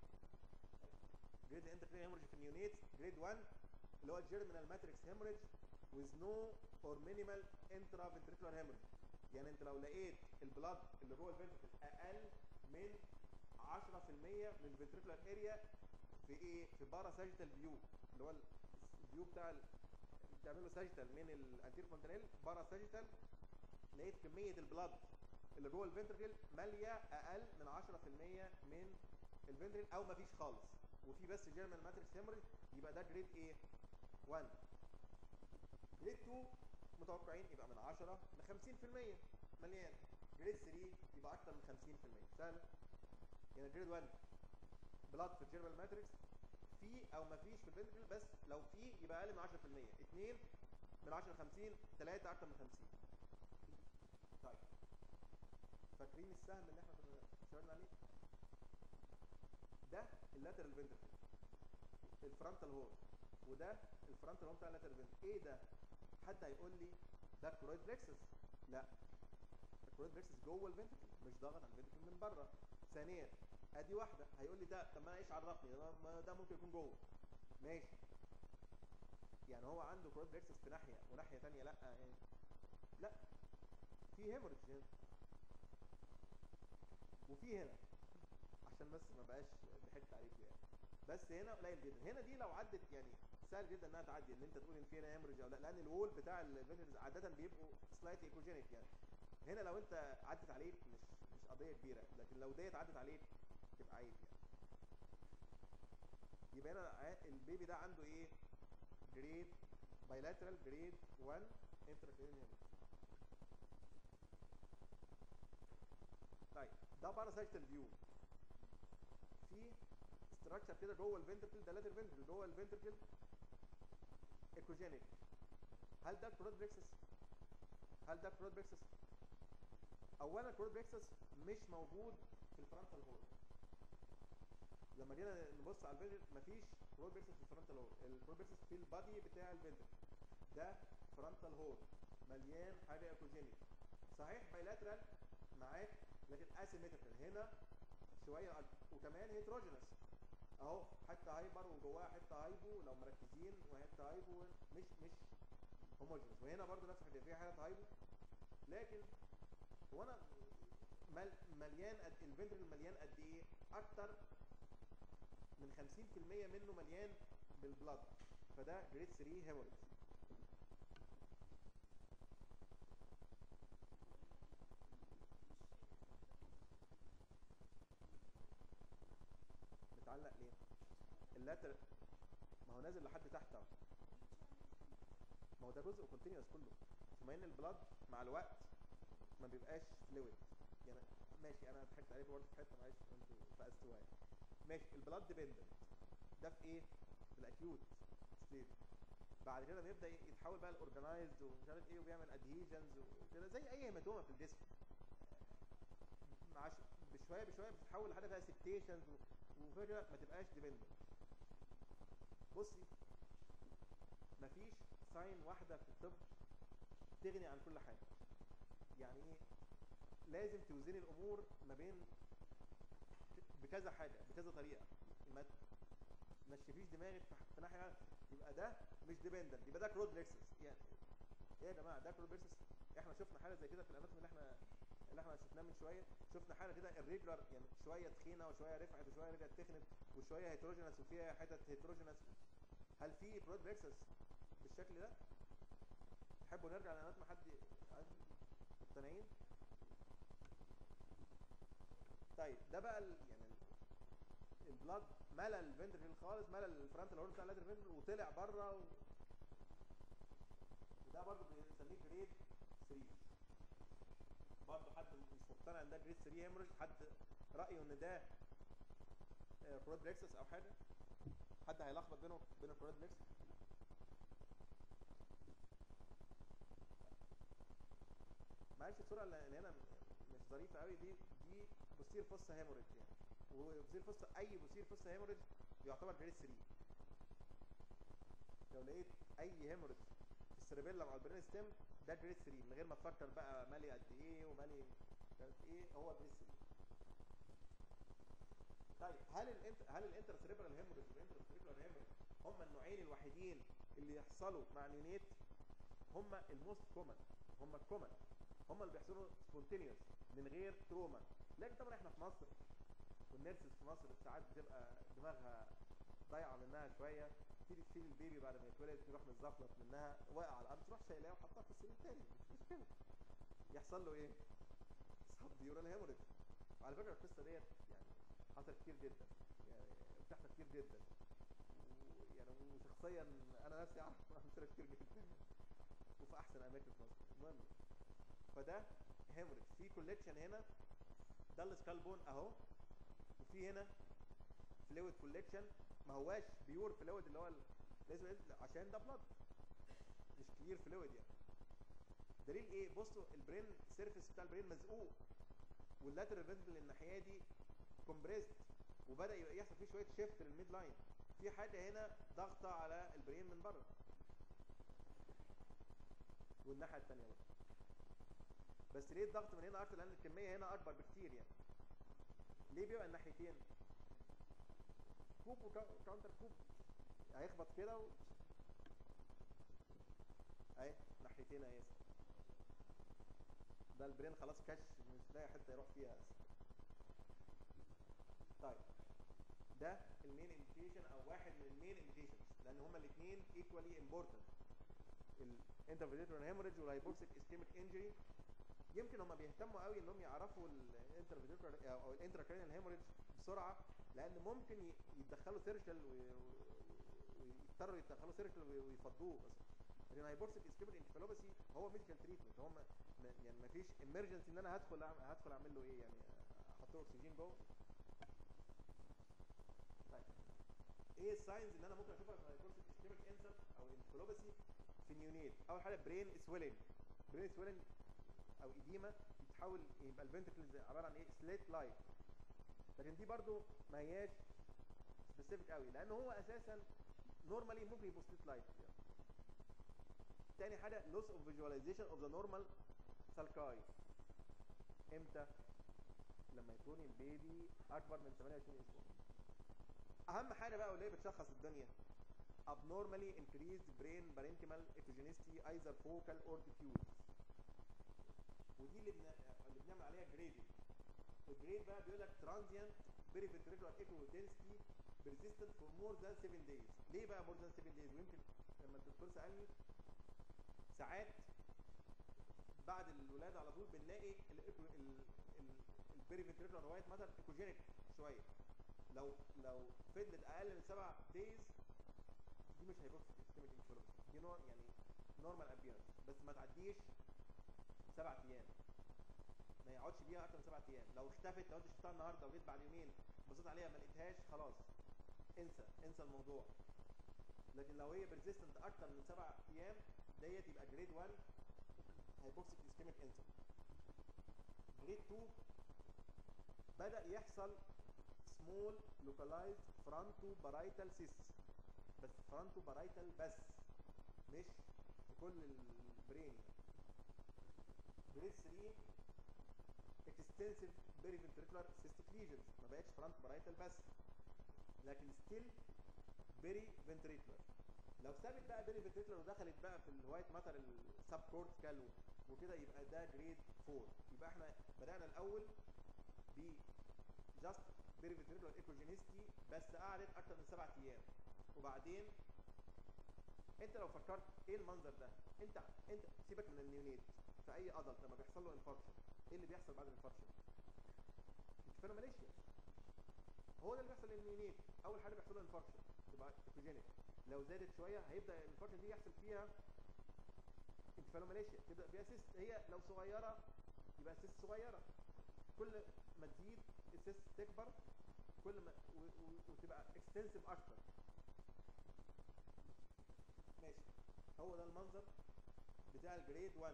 جريد الانترفيرن هيموريدج في النيونيت جريد 1 اللي هو الجيرمينال ماتريكس هيموريدج with no or minimal intraventricular hemorrhage يعني انت لو لقيت البلاد اللي جوه الفنتركل اقل من 10% من الفنتريكولار اريا في ايه في بارا ساجيتال فيو اللي هو الفيو بتاع ال- بتعمل له ساجيتال من الانتير فونتانيل بارا ساجيتال لقيت كميه البلاد اللي جوه الفنتركل ماليه اقل من 10% من الفنتركل او مفيش خالص وفي بس جيرمان ماتريكس هيموريج يبقى ده جريد ايه 1 جريد 2 متوقعين يبقى من 10 ل 50% مليان جريد 3 يبقى اكتر من 50% سهل يعني جريد 1 بلاد في الجيرمال ماتريكس في او ما فيش في الفنتركل بس لو في يبقى اقل من 10% 2 من 10 ل 50 3 اكتر من 50 طيب فاكرين السهم اللي احنا كنا شاورنا عليه ده اللاترال فنتركل الفرونتال هورن وده الفرونتال هورن بتاع اللاترال فنتركل ايه ده حد هيقول لي ده الكرويد بلكسس لا الكرويد بلكسس جوه الفنتركل مش ضاغط على الفنتركل من بره ثانيا ادي واحده هيقول لي ده طب ما انا ايش عرفني ده, ما ده ممكن يكون جوه ماشي يعني هو عنده كرويد بلكسس في ناحيه وناحيه ثانيه لا يعني لا في هيموريدج هنا وفي هنا عشان بس ما بقاش ضحكت عليكم يعني بس هنا قليل جدا هنا دي لو عدت يعني سهل جدا انها تعدي ان انت تقول ان في هنا هيموريج او لا لان الوول بتاع الفنترز عاده بيبقوا سلايت ايكوجينيك يعني هنا لو انت عدت عليك مش مش قضيه كبيره لكن لو ديت عدت عليك تبقى عيب يعني يبقى هنا ع- البيبي ده عنده ايه جريد بايلاترال جريد 1 انتراكرينيال هيموريج طيب ده باراسايتال فيو في ستراكشر كده جوه الفنتركل ده لاتر فنتركل جوه الفنتركل ايكوجينيك هل ده كرود بريكسس هل ده كرود بريكسس اولا الكرود بريكسس مش موجود في الفرونتال هول لما جينا نبص على الفنتركل مفيش كرود بريكسس في الفرونتال هول الكرود بريكسس في البادي بتاع الفنتركل ده فرونتال هول مليان حاجه ايكوجينيك صحيح بايلاترال معاك لكن اسيمتريكال هنا شويه اكتر وكمان هيتروجينس اهو حته هايبر وجواها حته هايبو لو مركزين وحته هايبو مش مش هوموجينس وهنا برضو نفس الحكايه فيها حته هايبو لكن هو انا مل مليان قد الفنتركل مليان قد ايه اكتر من 50% منه مليان بالبلاد فده جريد 3 هيموريج متعلق ليه اللاتر ما هو نازل لحد تحت اهو ما هو ده جزء كونتينوس كله ثم ان البلاد مع الوقت ما بيبقاش فلويد يعني ماشي انا ضحكت عليكم برضه في حته معلش انتوا فقستوها يعني. ماشي البلاد ديبندنت ده في ايه؟ في الاكيوت ستيج بعد كده بيبدا يتحول بقى الاورجنايزد ومش عارف ايه وبيعمل ادهيجنز وكده زي اي هيماتوما في الجسم مع ش- بشويه بشويه بتتحول لحاجه فيها سبتيشنز وفيها كده ما تبقاش ديبندنت بصي مفيش ساين واحده في الطب تغني عن كل حاجه يعني ايه لازم توزني الامور ما بين بكذا حاجه بكذا طريقه ما تنشفيش دماغك في في ناحيه يبقى ده مش ديبندنت يبقى ده كرود بيرسس يعني ايه يا جماعه ده كرود بيرسس احنا شفنا حاله زي كده في الاماكن اللي احنا اللي احنا شفناه من شويه شفنا حاله كده الريجولار يعني شويه تخينه وشويه رفعت وشويه رجعت تخنت وشويه هيتروجينس وفيها حتت هيتروجينس هل في كرود بيرسس بالشكل ده تحبوا نرجع لاناتوم حد عايز- مقتنعين طيب ده بقى ال... يعني ال- البلاد ملى الفنتركل خالص ملى الفرونتال هورن بتاع اللاتر فنتركل وطلع بره و... وده برضه بنسميه جريد 3 برضه حد مش مقتنع ان ده جريد 3 هيموريج حد رايه ان ده كرود بريكسس او حاجه حد هيلخبط بينه بين الكرود بريكسس معلش الصوره اللي اللي هنا مش ظريفه قوي دي دي بوستير فوسا هيموريج يعني وبوستير فوسا اي بوستير فوسا هيموريج يعتبر جريد 3 لو لقيت اي هيموريج في السيربيلم او البرين ستيم ده جريد 3 من غير ما تفكر بقى مالي قد ايه ومالي مش عارف ايه هو جريد 3 طيب هل الانت هل الانتر سيريبرال هيموريج والانتر سيريبرال هيموريج هم النوعين الوحيدين اللي يحصلوا مع نيونيت هم الموست كومن هم الكومن هم اللي بيحصلوا سبونتينيوس من غير تروما لكن طبعا احنا في مصر والنيرسز في مصر ساعات بتبقى دماغها ضايعه منها شويه تيجي تشيل البيبي بعد ما يتولد تروح متزفلط منها واقع على الارض تروح شايلاه وحطها في السرير تاني مش مشكله يحصل له ايه؟ سب ديورال هيموريج وعلى فكره القصه ديت يعني حصلت كتير جدا يعني بتحصل كتير جدا ويعني وشخصيا انا نفسي اعرف امثله كتير جدا وفي احسن اماكن في مصر المهم فده هيموريج في كوليكشن هنا ده السكالبون اهو وفي هنا فلويد كوليكشن ما هواش بيور فلويد اللي هو ال- لازم لازم- عشان ده بلاد مش كلير فلويد يعني دليل ايه بصوا البرين سيرفيس بتاع البرين مزقوق واللاترال فينترال الناحيه دي كومبريست وبدا يبقى يحصل فيه شويه شيفت للميد لاين في حاجه هنا ضاغطه على البرين من بره والناحيه الثانيه برضه بس ليه الضغط من هنا اكتر لان الكميه هنا اكبر بكتير يعني ليه بيبقى الناحيتين كوب وكاونتر كوب هيخبط كده و... اهي ناحيتين اهي ده البرين خلاص كش مش لاقي حته يروح فيها أصلاً. طيب ده المين انديكيشن او واحد من المين انديكيشنز لان هما الاثنين ايكوالي امبورتنت الانترفيتيتور هيموريدج والهايبوكسيك اسكيميك انجري يمكن هم بيهتموا قوي انهم يعرفوا الانترفيتيتور او الانتراكرينال هيموريدج بسرعه لان ممكن ي- يتدخلوا سيرجل ويضطروا يتدخلوا سيرجل ويفضوه بس لكن هايبوكسيك اسكيميك انكفالوباسي هو ميديكال تريتمنت هو ما ما- يعني ما فيش امرجنسي ان انا هدخل أعمل- هدخل اعمل له ايه يعني احط له اكسجين جوه طيب ايه الساينز اللي انا ممكن اشوفها في الهايبوكسيك اسكيميك انسل او انكفالوباسي في النيونيت اول حاجه برين سويلنج برين سويلنج او ايديما بتحاول يبقى الفنتكلز عباره عن ايه سليت لايك لكن دي برضو ما هياش سبيسيفيك قوي لان هو اساسا نورمالي ممكن يبقوا سليت لايك يعني. تاني حاجه loss of visualization of the normal sulci امتى لما يكون البيبي اكبر من 28 اسبوع اهم حاجه بقى واللي هي بتشخص الدنيا abnormally increased brain parenchymal epiphonicity either focal or diffuse ودي اللي بن... اللي بنعمل عليها جريدنج الجريد بقى بيقول لك transient periventricular echo density persistent for more than 7 days ليه بقى more than 7 days ويمكن لما الدكتور سالني ساعات بعد الولاده على طول بنلاقي البيريفنتريكولار وايت ماتر ايكوجينيك شويه لو لو فضلت اقل من سبع دايز دي مش هيبوكسيك اسكيميك انفلونزا دي نوع يعني نورمال ابيرنس بس ما تعديش سبع ايام ما يقعدش بيها اكتر من سبع ايام لو اختفت لو انت شفتها النهارده وجيت بعد يومين بصيت عليها ما لقيتهاش خلاص انسى انسى الموضوع لكن لو هي بيرزيستنت اكتر من سبع ايام ديت يبقى جريد 1 هيبوكسيك اسكيميك انسل جريد 2 بدا يحصل سمول لوكالايزد فرونتو بارايتال سيست بس فرونتو بارايتال بس مش في كل البرين جريد 3 extensive periventricular cystic lesions ما بقتش فرونت بارايتال بس لكن ستيل بيري فنتريكولار لو سابت بقى بيري فنتريكولار ودخلت بقى في الوايت ماتر السب كورتيكال وكده يبقى ده جريد 4 يبقى احنا بدانا الاول ب جاست بيري فنتريكولار ايكوجينيستي بس قعدت اكتر من سبع ايام وبعدين انت لو فكرت ايه المنظر ده انت انت سيبك من النيونيت في اي ادلت لما بيحصل له انفاركشن ايه اللي بيحصل بعد الانفاركشن انتفانا ماليشيا هو ده اللي بيحصل للنيونيت اول حاجه بيحصل له انفاركشن تبقى ايكوجينيك لو زادت شويه هيبدا الانفاركشن دي يحصل فيها انتفالوماليشيا تبدا بيها سيست هي لو صغيره يبقى سيست صغيره كل ما تزيد السيست تكبر كل ما و- و- وتبقى اكستنسيف اكتر ماشي هو ده المنظر بتاع الجريد 1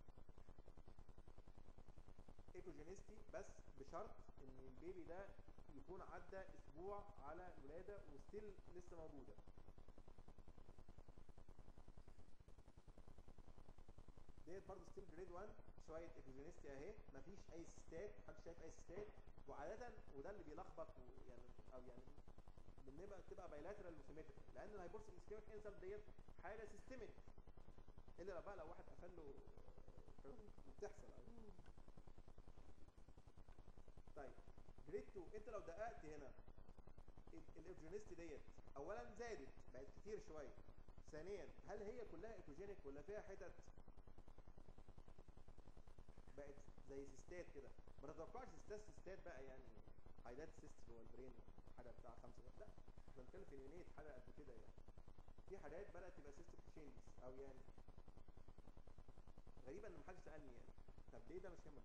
ايكوجينيستي بس بشرط ان البيبي ده يكون عدى اسبوع على الولاده وستيل لسه موجوده ديت برضه ستيل جريد 1 شويه ايكوجينيستي اهي مفيش اي سيستات محدش شايف اي سيستات وعاده وده اللي بيلخبط و- يعني او يعني بنبقى تبقى بايلاترال وسيمتريكال لان الهايبورسيك اسكيميك انسل ديت حاجه سيستميك الا لو بقى لو واحد قفل له بتحصل طيب جريد 2 انت لو دققت هنا الايكوجينيستي ديت اولا زادت بقت كتير شويه ثانيا هل هي كلها ايكوجينيك ولا فيها حتت بقت زي سيستات كده ما تتوقعش سيستات سيستات بقى يعني هايدات سيست جوه البرين حاجه بتاع خمسه لا احنا بنتكلم في يونيت حاجه قد كده يعني في حاجات بدات تبقى سيستم تشينجز او يعني غريبا ان محدش سالني يعني طب ليه ده مش هيموريدج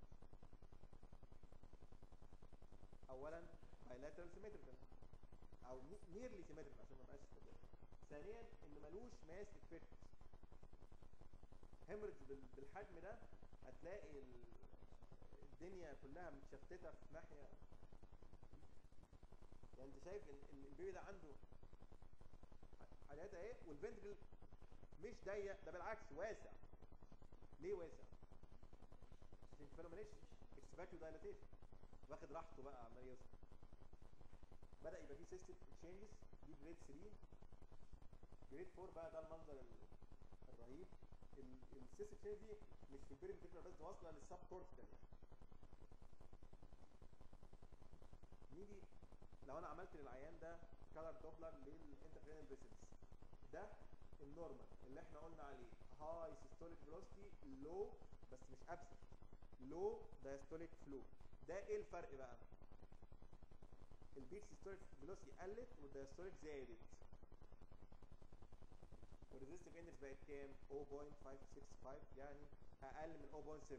اولا bilateral symmetrical او nearly symmetrical عشان ما بقاش ثانيا ان ملوش ماس افكت هيموريدج بالحجم ده هتلاقي ال- الدنيا كلها متشتته في ناحيه يعني انت شايف ان إن البيبي ده عنده ح- حاجات اهي والفنتركل مش ضيق ده بالعكس واسع ليه واسع؟ عشان فينومينيشن اكسباكيو دايلاتيشن واخد راحته بقى عمال يوسع بدا يبقى فيه سيستم تشينجز دي جريد 3 جريد 4 بقى ده المنظر ال- الرهيب السيستم تشينج دي مش في البيرم بس ده واصله للسب كورتيكال يعني نيجي لو انا عملت للعيان ده كالر دوبلر للانتركرينال فيسلز ده النورمال اللي احنا قلنا عليه هاي سيستوليك فيلوسيتي لو بس مش ابسنت لو دايستوليك فلو ده ايه الفرق بقى البيت سيستوليك فيلوسيتي قلت والدايستوليك زادت والريزستيف اندكس بقت كام 0.565 يعني اقل من 0.7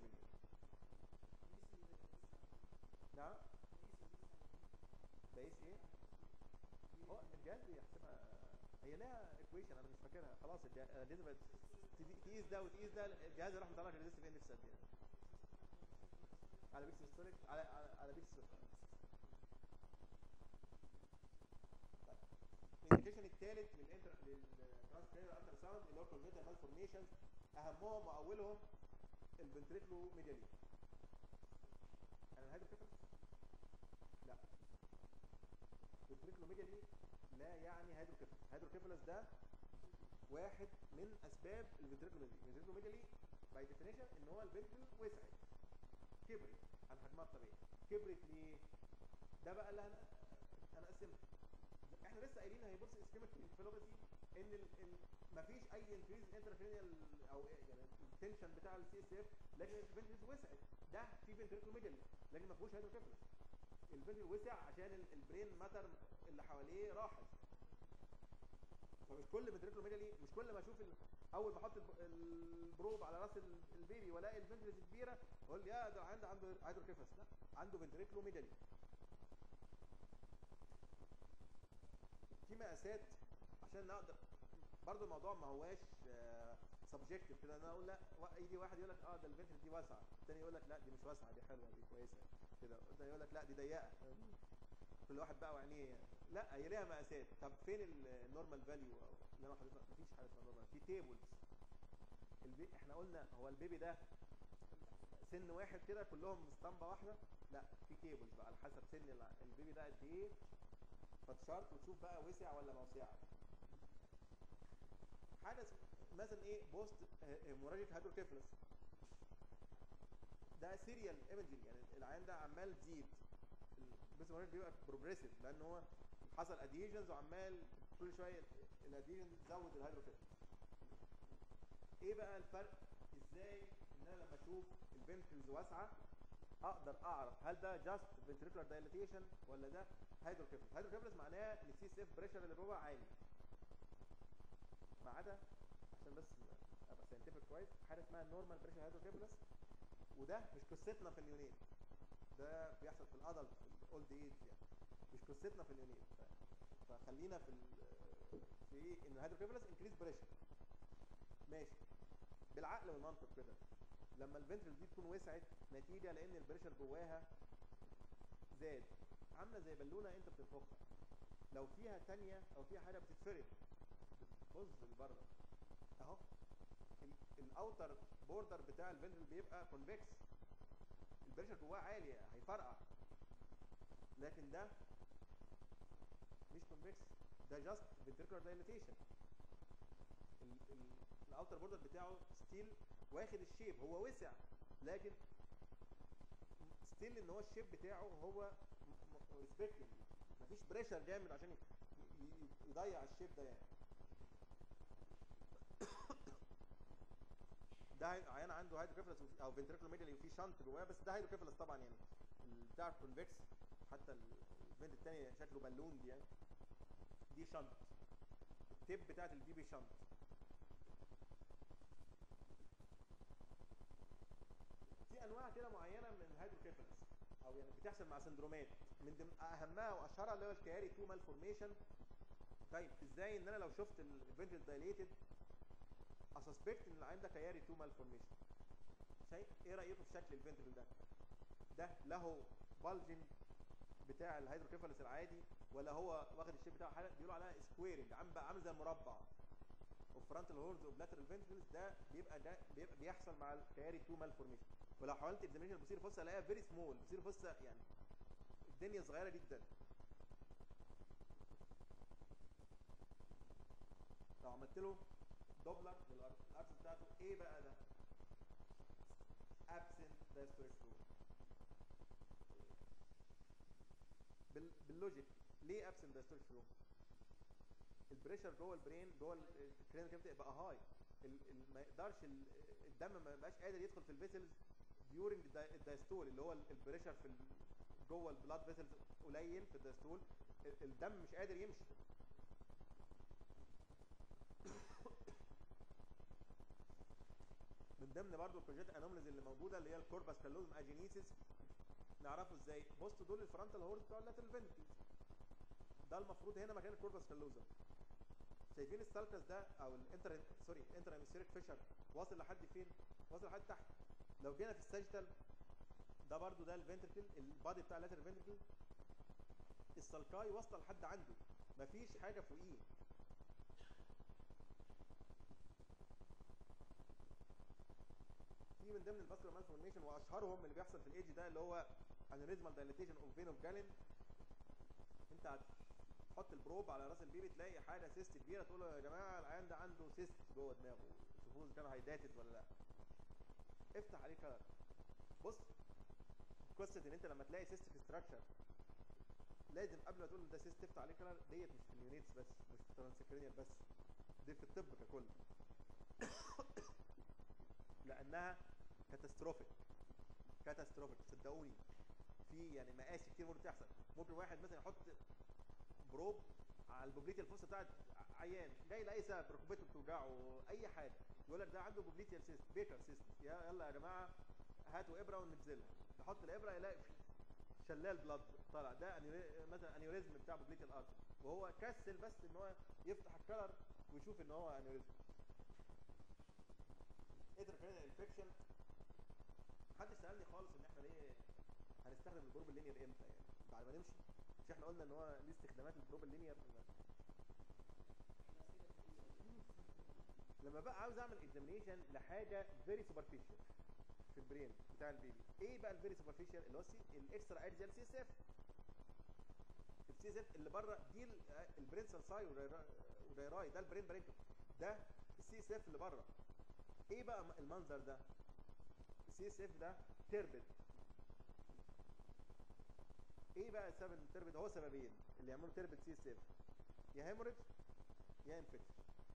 نعم بقيس ايه هو الجهاز بيحسبها هي لها ايكويشن انا مش فاكرها خلاص الجهاز لازم تقيس ده وتقيس ده الجهاز يروح مطلع لك الريزستيف اندكس قد ايه على بيكس هيستوريك على على, على بيكس الانديكيشن الثالث للانتر للترانسكرينال الترا ساوند اللي هو كونجنتال مالفورميشنز اهمهم واولهم الفنتريكلو ميديالي انا الهيدروكيفالس لا فنتريكلو ميديالي لا يعني هيدروكيفالس هيدروكيفالس ده واحد من اسباب الفنتريكلو ميديالي الفنتريكلو ميديالي باي ديفينيشن ان هو الفنتريكل وسعت كبرت عن حجمها الطبيعي كبرت ليه ده بقى اللي هن... هنقسمها احنا لسه قايلين هيبص اسكيميك انفلوباسي ان ال... ال... مفيش اي انكريز انتركرينيال او يعني التنشن بتاع السي اس اف لكن الفنتريكل وسعت ده في فنتريكل ميديالي لكن ما فيهوش هيدروكيفالس الفنتريكل وسع عشان البرين ماتر اللي حواليه راحت فمش كل فنتريكل ميديالي مش كل ما اشوف ال... اول ما احط البروب على راس البيبي والاقي الفنتريكل كبيره اقول يا ده عنده عنده هيدروكيفالس لا عنده فنتريكلو ميديالي في مقاسات عشان نقدر برضو الموضوع ما هواش سبجكتيف كده انا اقول لا يجي واحد يقول لك اه ده الفنتريكل دي واسعه الثاني يقول لك لا دي مش واسعه دي حلوه دي كويسه كده الثاني يقول لك لا دي ضيقه كل واحد بقى وعينيه لا هي ليها مقاسات طب فين النورمال فاليو اللي انا حضرتك مفيش حاجه اسمها نورمال في تيبلز البي... احنا قلنا هو البيبي ده سن واحد كده كلهم اسطمبه واحده لا في تيبلز بقى على حسب سن البيبي ده قد ايه فتشارت وتشوف بقى وسع ولا ما وسعش حاجه مثلا ايه بوست هيموراجيك هيدروكيفلس ده سيريال ايمجنج يعني العين ده عمال تزيد بس بيبقى بروجريسيف لان هو حصل اديجنز وعمال كل شويه الاديجنز تزود الهيدروكيفلس ايه بقى الفرق ازاي ان انا لما اشوف الفنتريكلز واسعه اقدر اعرف هل ده جاست فنتريكولار دايليتيشن ولا ده هيدروكيفلس هيدروكيفلس معناه ان السي اس اف بريشر اللي جوه عالي ما عدا عشان بس ابقى ساينتفك كويس حاجه اسمها النورمال بريشر هيدروكيفلس وده مش قصتنا في اليونين ده بيحصل في الادلت في الاولد ايج يعني مش قصتنا في اليونين فخلينا في في ايه ان الهيدروكيفلس انكريز بريشر ماشي بالعقل والمنطق كده لما الفنترل دي تكون وسعت نتيجه لان البريشر جواها زاد عامله زي بالونه انت بتنفخها لو فيها تانية او فيها حاجه بتتفرد بتبظ لبره اهو الاوتر بوردر بتاع الفنترل بيبقى كونفكس البريشر جواه عالي هيفرقع لكن ده مش كونفكس ده جاست فنتريكولار دايليتيشن الاوتر بوردر بتاعه ستيل واخد الشيب هو وسع لكن ستيل ان هو الشيب بتاعه هو ريسبكتنج مفيش بريشر جامد عشان يضيع الشيب ده يعني ده عيان عنده هيدروكيفالس او فنتريكولار ميديالي وفي شنت جواه بس ده هيدروكيفالس طبعا يعني بتاع الكونفكس حتى الفنت الثاني شكله بالون دي يعني دي شنت التيب بتاعت البيبي شنت في انواع كده معينه من الهيدروكيفالس او يعني بتحصل مع سندرومات من ضمن اهمها واشهرها اللي هو الكياري تو مالفورميشن طيب ازاي ان انا لو شفت الفنترل دايليتد اسسبكت ان العين ده كياري تو مالفورميشن شايف ايه رايكم في شكل الفنترل ده ده له بالجنج بتاع الهيدروكيفالس العادي ولا هو واخد الشيب بتاعه حاجه بيقولوا عليها سكويرنج عامل عامل زي المربع وفرونتال هورنز وبلاترال فنترلز ده بيبقى ده بيبقى بيحصل مع الكياري تو مالفورميشن ولو حاولت اكزامينشن البوسير فوسا الاقيها فيري سمول البوسير فوسا يعني الدنيا صغيره جدا لو عملت له دوبلر للارض الارض بتاعته ايه بقى ده absent diastolic flow بال... باللوجيك ليه ابسنت دايستوليك فلو البريشر جوه البرين جوه الكرينال كافيتي بقى هاي ما يقدرش ال- الدم ما يبقاش قادر يدخل في الفيسلز ديورنج الدايستول اللي هو ال- البريشر في ال- جوه البلاد فيسلز قليل في الدايستول ال- الدم مش قادر يمشي من ضمن برضه الكونجنت انوماليز اللي موجوده اللي هي الكوربس كالوزم اجينيسيس نعرفه ازاي بص دول الفرونتال هورز بتوع اللاترال فنتريكلز ده المفروض هنا مكان الكوربس كالوزم شايفين السالكس ده او الانتر سوري الانتر هيمسفيريك فيشر واصل لحد فين واصل لحد تحت لو جينا في الساجيتال ده برضو ده الفنتركل البادي بتاع اللاترال فنتركل السالكاي واصله لحد عنده مفيش حاجه فوقيه في من ضمن الفاسكولار مالفورميشن واشهرهم اللي بيحصل في الايدج ده اللي هو انوريزمال دايليتيشن اوف فين اوف جالين انت هتحط البروب على راس البيبي تلاقي حاجه سيست كبيره تقول له يا جماعه العيان ده عنده سيست جوه دماغه شوفوه اذا كان هيداتد ولا لا افتح عليه كلر بص قصه ان انت لما تلاقي سيستك ستراكشر لازم قبل ما تقول له ده سيست تفتح عليه كلر ديت مش في اليونيتس بس مش في الترانسكرينيال بس دي في الطب ككل لانها كاتاستروفيك كاتاستروفيك صدقوني في يعني مقاسي كتير ممكن تحصل ممكن واحد مثلا يحط بروب على البوبليتيا الفص بتاعت عيان جاي لاي سبب ركبته بتوجعه اي حاجه يقول لك ده عنده بوبليتيا سيست بيكر سيست يا يلا يا جماعه هاتوا ابره ونبذلها يحط الابره يلاقي شلال بلاد طالع ده أنيوري- مثلا انيوريزم بتاع بوبليتيا الارتر وهو كسل بس ان هو يفتح الكلر ويشوف ان هو انيوريزم انتركرينال انفكشن محدش سالني خالص ان احنا ليه هنستخدم البروب اللينير امتى يعني بعد ما نمشي مش احنا قلنا ان هو ليه استخدامات البروب اللينير لما بقى عاوز اعمل اكزامينيشن لحاجه فيري سوبرفيشال في البرين بتاع البيبي ايه بقى الفيري سوبرفيشال اللي هو السي الاكسترا اريزيال سي اس اف السي اس اف اللي بره دي ال- البرين سانساي ودايراي ده البرين برينكل ده السي اس اف اللي بره ايه بقى م- المنظر ده السي اس اف ده تربت ايه بقى سبب التربت هو سببين اللي يعملوا تربت سي اس اف يا هيموريج يا انفكشن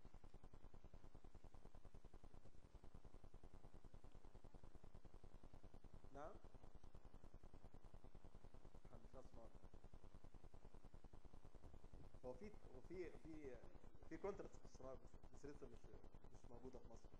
نعم محدش اسمع هو في وفي في في كونتراست في الصناعه بس بس لسه مش مش موجوده في مصر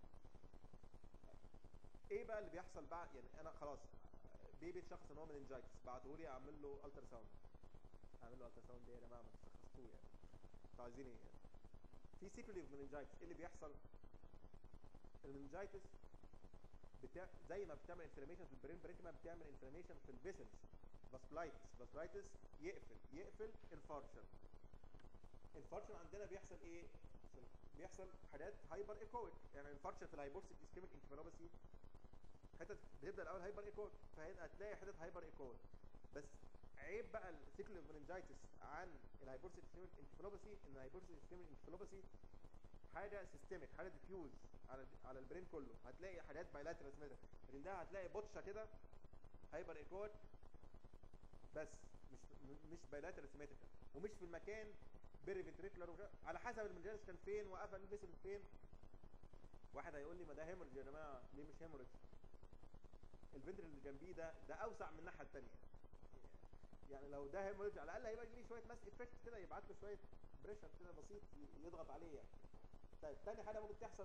ايه بقى اللي بيحصل بعد يعني انا خلاص بيبي شخص ان هو مننجايتس بعتوا لي اعمل له الترا ساوند اعمل له الترا ساوند ايه يا جماعه ما تشخصتوه يعني انتوا عايزين ايه يعني في سيكولي اوف مننجايتس ايه اللي بيحصل المننجايتس بتاع زي ما بتعمل انفلاميشن في البرين بريتما بتعمل انفلاميشن في الفيسلز فاسكولايتس فاسكولايتس يقفل يقفل انفاركشن انفاركشن عندنا بيحصل ايه بيحصل حاجات هايبر ايكويك يعني انفاركشن في الهايبوكسيك اسكيميك انكفالوباثي حتت بتبدا الاول هايبر ايكويك فهتلاقي حتت هايبر ايكويك بس عيب بقى السيكل اوف مننجايتس عن الهايبوكسيك اسكيميك انكفالوباثي ان الهايبوكسيك اسكيميك انكفالوباثي حاجه سيستميك حاجه ديفيوز على على البرين كله هتلاقي حاجات بايلاترال سيمتريك لكن ده هتلاقي بوتشه كده هايبر ايكويك بس مش مش بايلاترال سيمتريك ومش في المكان بيري فنتريكولار على حسب المنجاز كان فين وقفل الفيسل فين واحد هيقول لي ما ده هيموريج يا جماعه ليه مش هيموريج الفنترل اللي جنبيه ده ده اوسع من الناحيه الثانيه يعني لو ده هيموريج على الاقل هيبقى ليه شويه ماس افكت كده يبعت له شويه بريشر كده بسيط ي- يضغط عليه يعني طيب تاني حاجه ممكن تحصل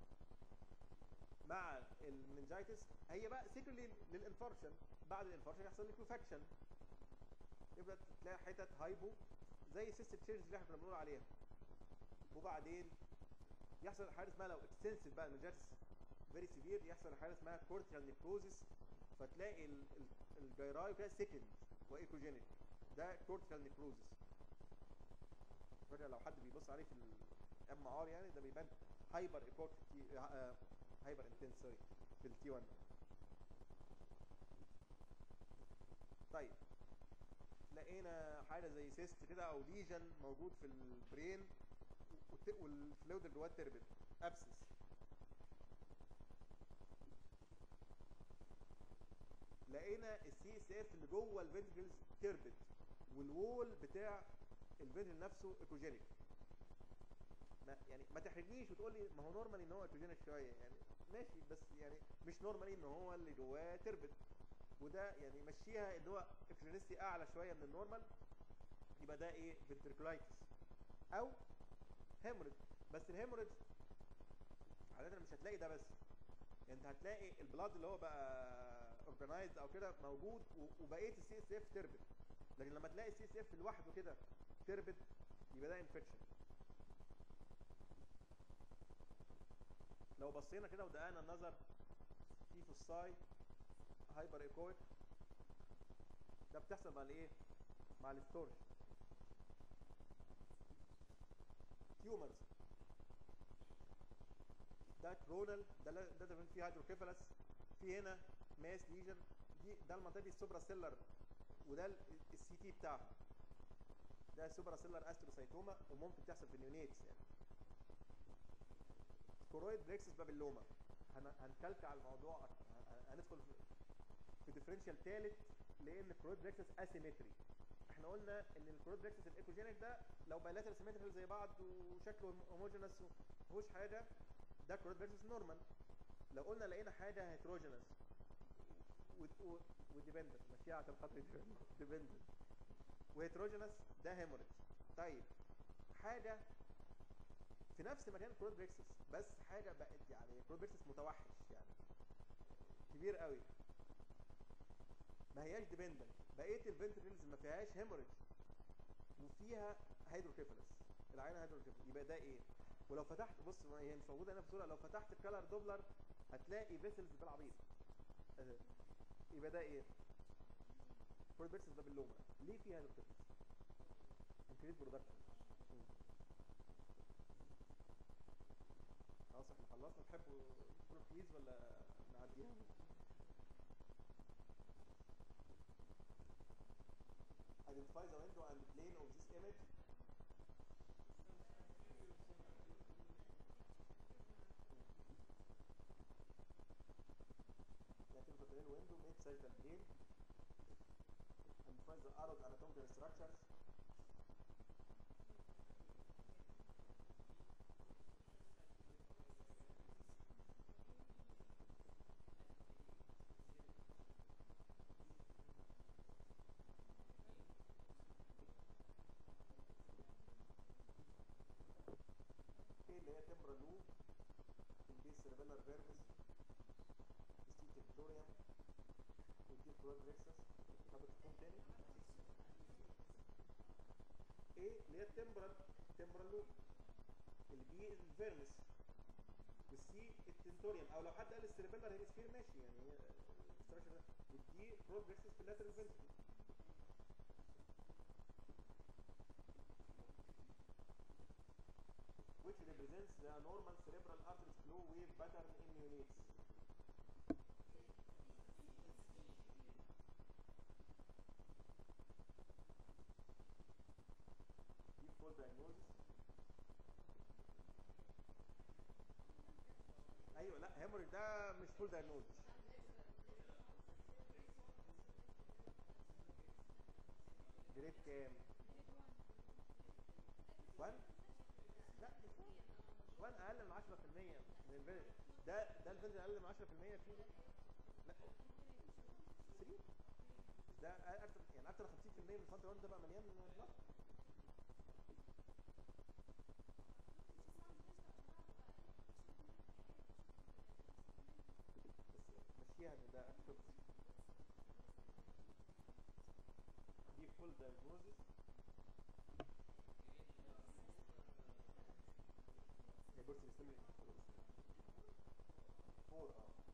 مع المنجايتس هي بقى سيكولي للانفاركشن بعد الانفاركشن يحصل ليكوفاكشن يبدا تلاقي حتت هايبو زي سيست تشيرز اللي احنا كنا بنقول عليها وبعدين يحصل حاجه اسمها لو اكستنسيف بقى المنجايتس فيري سيفير يحصل حاجه اسمها كورتيال نيكروزس فتلاقي ال- ال- الجيراي كده سكند وايكوجينيك ده كورتيال نيكروزس فجأة لو حد بيبص عليه في الام ار يعني ده بيبان هايبر ايكوت هايبر انتنس سوري في التي 1 طيب لقينا حاجه زي سيست كده او ليجن موجود في البرين والت- والفلويد اللي جواه تربت ابسس لقينا السي اس اف اللي جوه الفنتركلز تربت والوول بتاع الفنترل نفسه ايكوجينيك ما يعني ما تحرجنيش وتقول لي ما هو نورمالي ان هو ايكوجينيك شويه يعني ماشي بس يعني مش نورمالي ان هو اللي جواه تربت وده يعني مشيها ان هو اكسجينيستي اعلى شويه من النورمال يبقى ده ايه فنتريكولايتس او هيموريج بس الهيموريج عاده مش هتلاقي ده بس يعني انت هتلاقي البلاد اللي هو بقى اورجنايزد او كده موجود و- وبقيه السي اس اف تربت لكن لما تلاقي السي اس اف لوحده كده تربت يبقى ده انفكشن لو بصينا كده ودققنا النظر في فصاي هايبر ايكويك ده بتحصل مع الايه مع الستورج تيومرز ده كرونال ده لا- ده ده فيه هيدروكيفالس في هنا ماس ليجن دي ده المنطقه دي السوبرا سيلر وده السي تي بتاعها ده سوبرا سيلر استروسايتوما وممكن تحصل في النيونيتس يعني كورويد بريكسس بابيلوما هن- هنكلك على الموضوع أكتر. هن- هندخل في في ديفرنشال ثالث لان الكرويد بريكسس اسيمتري احنا قلنا ان الكرويد بريكسس الايكوجينيك ده لو بايلاترال سيمتريكال زي بعض وشكله هوموجينس ومفيهوش حاجه ده كرويد بريكسس نورمال لو قلنا لقينا حاجه هيتروجينس وديبندنت ماشيها عشان خاطر ديبندنت وهيتروجينس ده هيموريج طيب حاجه في نفس مكان كرود بريكسس بس حاجه بقت يعني كرود بريكسس متوحش يعني كبير قوي ما هياش ديبندنت بقيه الفنتريلز ما فيهاش هيموريج وفيها هيدروكيفالس العينه هيدروكيفالس يبقى ده ايه ولو فتحت بص ما هي مش موجوده هنا في الصوره لو فتحت الكالر دوبلر هتلاقي فيسلز بالعبيط أهي. يبقى ده ايه كرود بريكسس ده باللومه ليه فيها هيدروكيفالس انكريت برودكشن خلاص احنا خلصنا تحبوا تدخلوا كويز ولا نعديها identify the window and plane of this image lateral plane window mid sagittal plane identify the arrowed anatomical structures ايه اللي هي تمبرا لوب البيس سيربيلر فيربس ستيل تكتوريوم والديب كرويد ريكسس حابب تكون تاني ايه اللي هي التمبرال تمبرال لوب البي الفيرمس والسي التنتوريوم او لو حد قال السيربيلر هيمسفير ماشي يعني هي الستراكشر ده والدي كرويد ريكسس في اللاترال فينتري which represents the normal cerebral arteries flow wave pattern in neonates. Deep full diagnosis. ايوه لا هيموريج ده مش فول diagnosis. جريد كام؟ 1 لا مش 1 1 اقل من 10% من الفيرج ده ده الفيرج اقل من 10% فيه ده لا 3 بس ده اكتر يعني اكتر من 50% من الفانتا 1 ده بقى مليان بلاد بس مشيها ان ده اكتر دي فول diagnosis هي بص بيستمر فور اه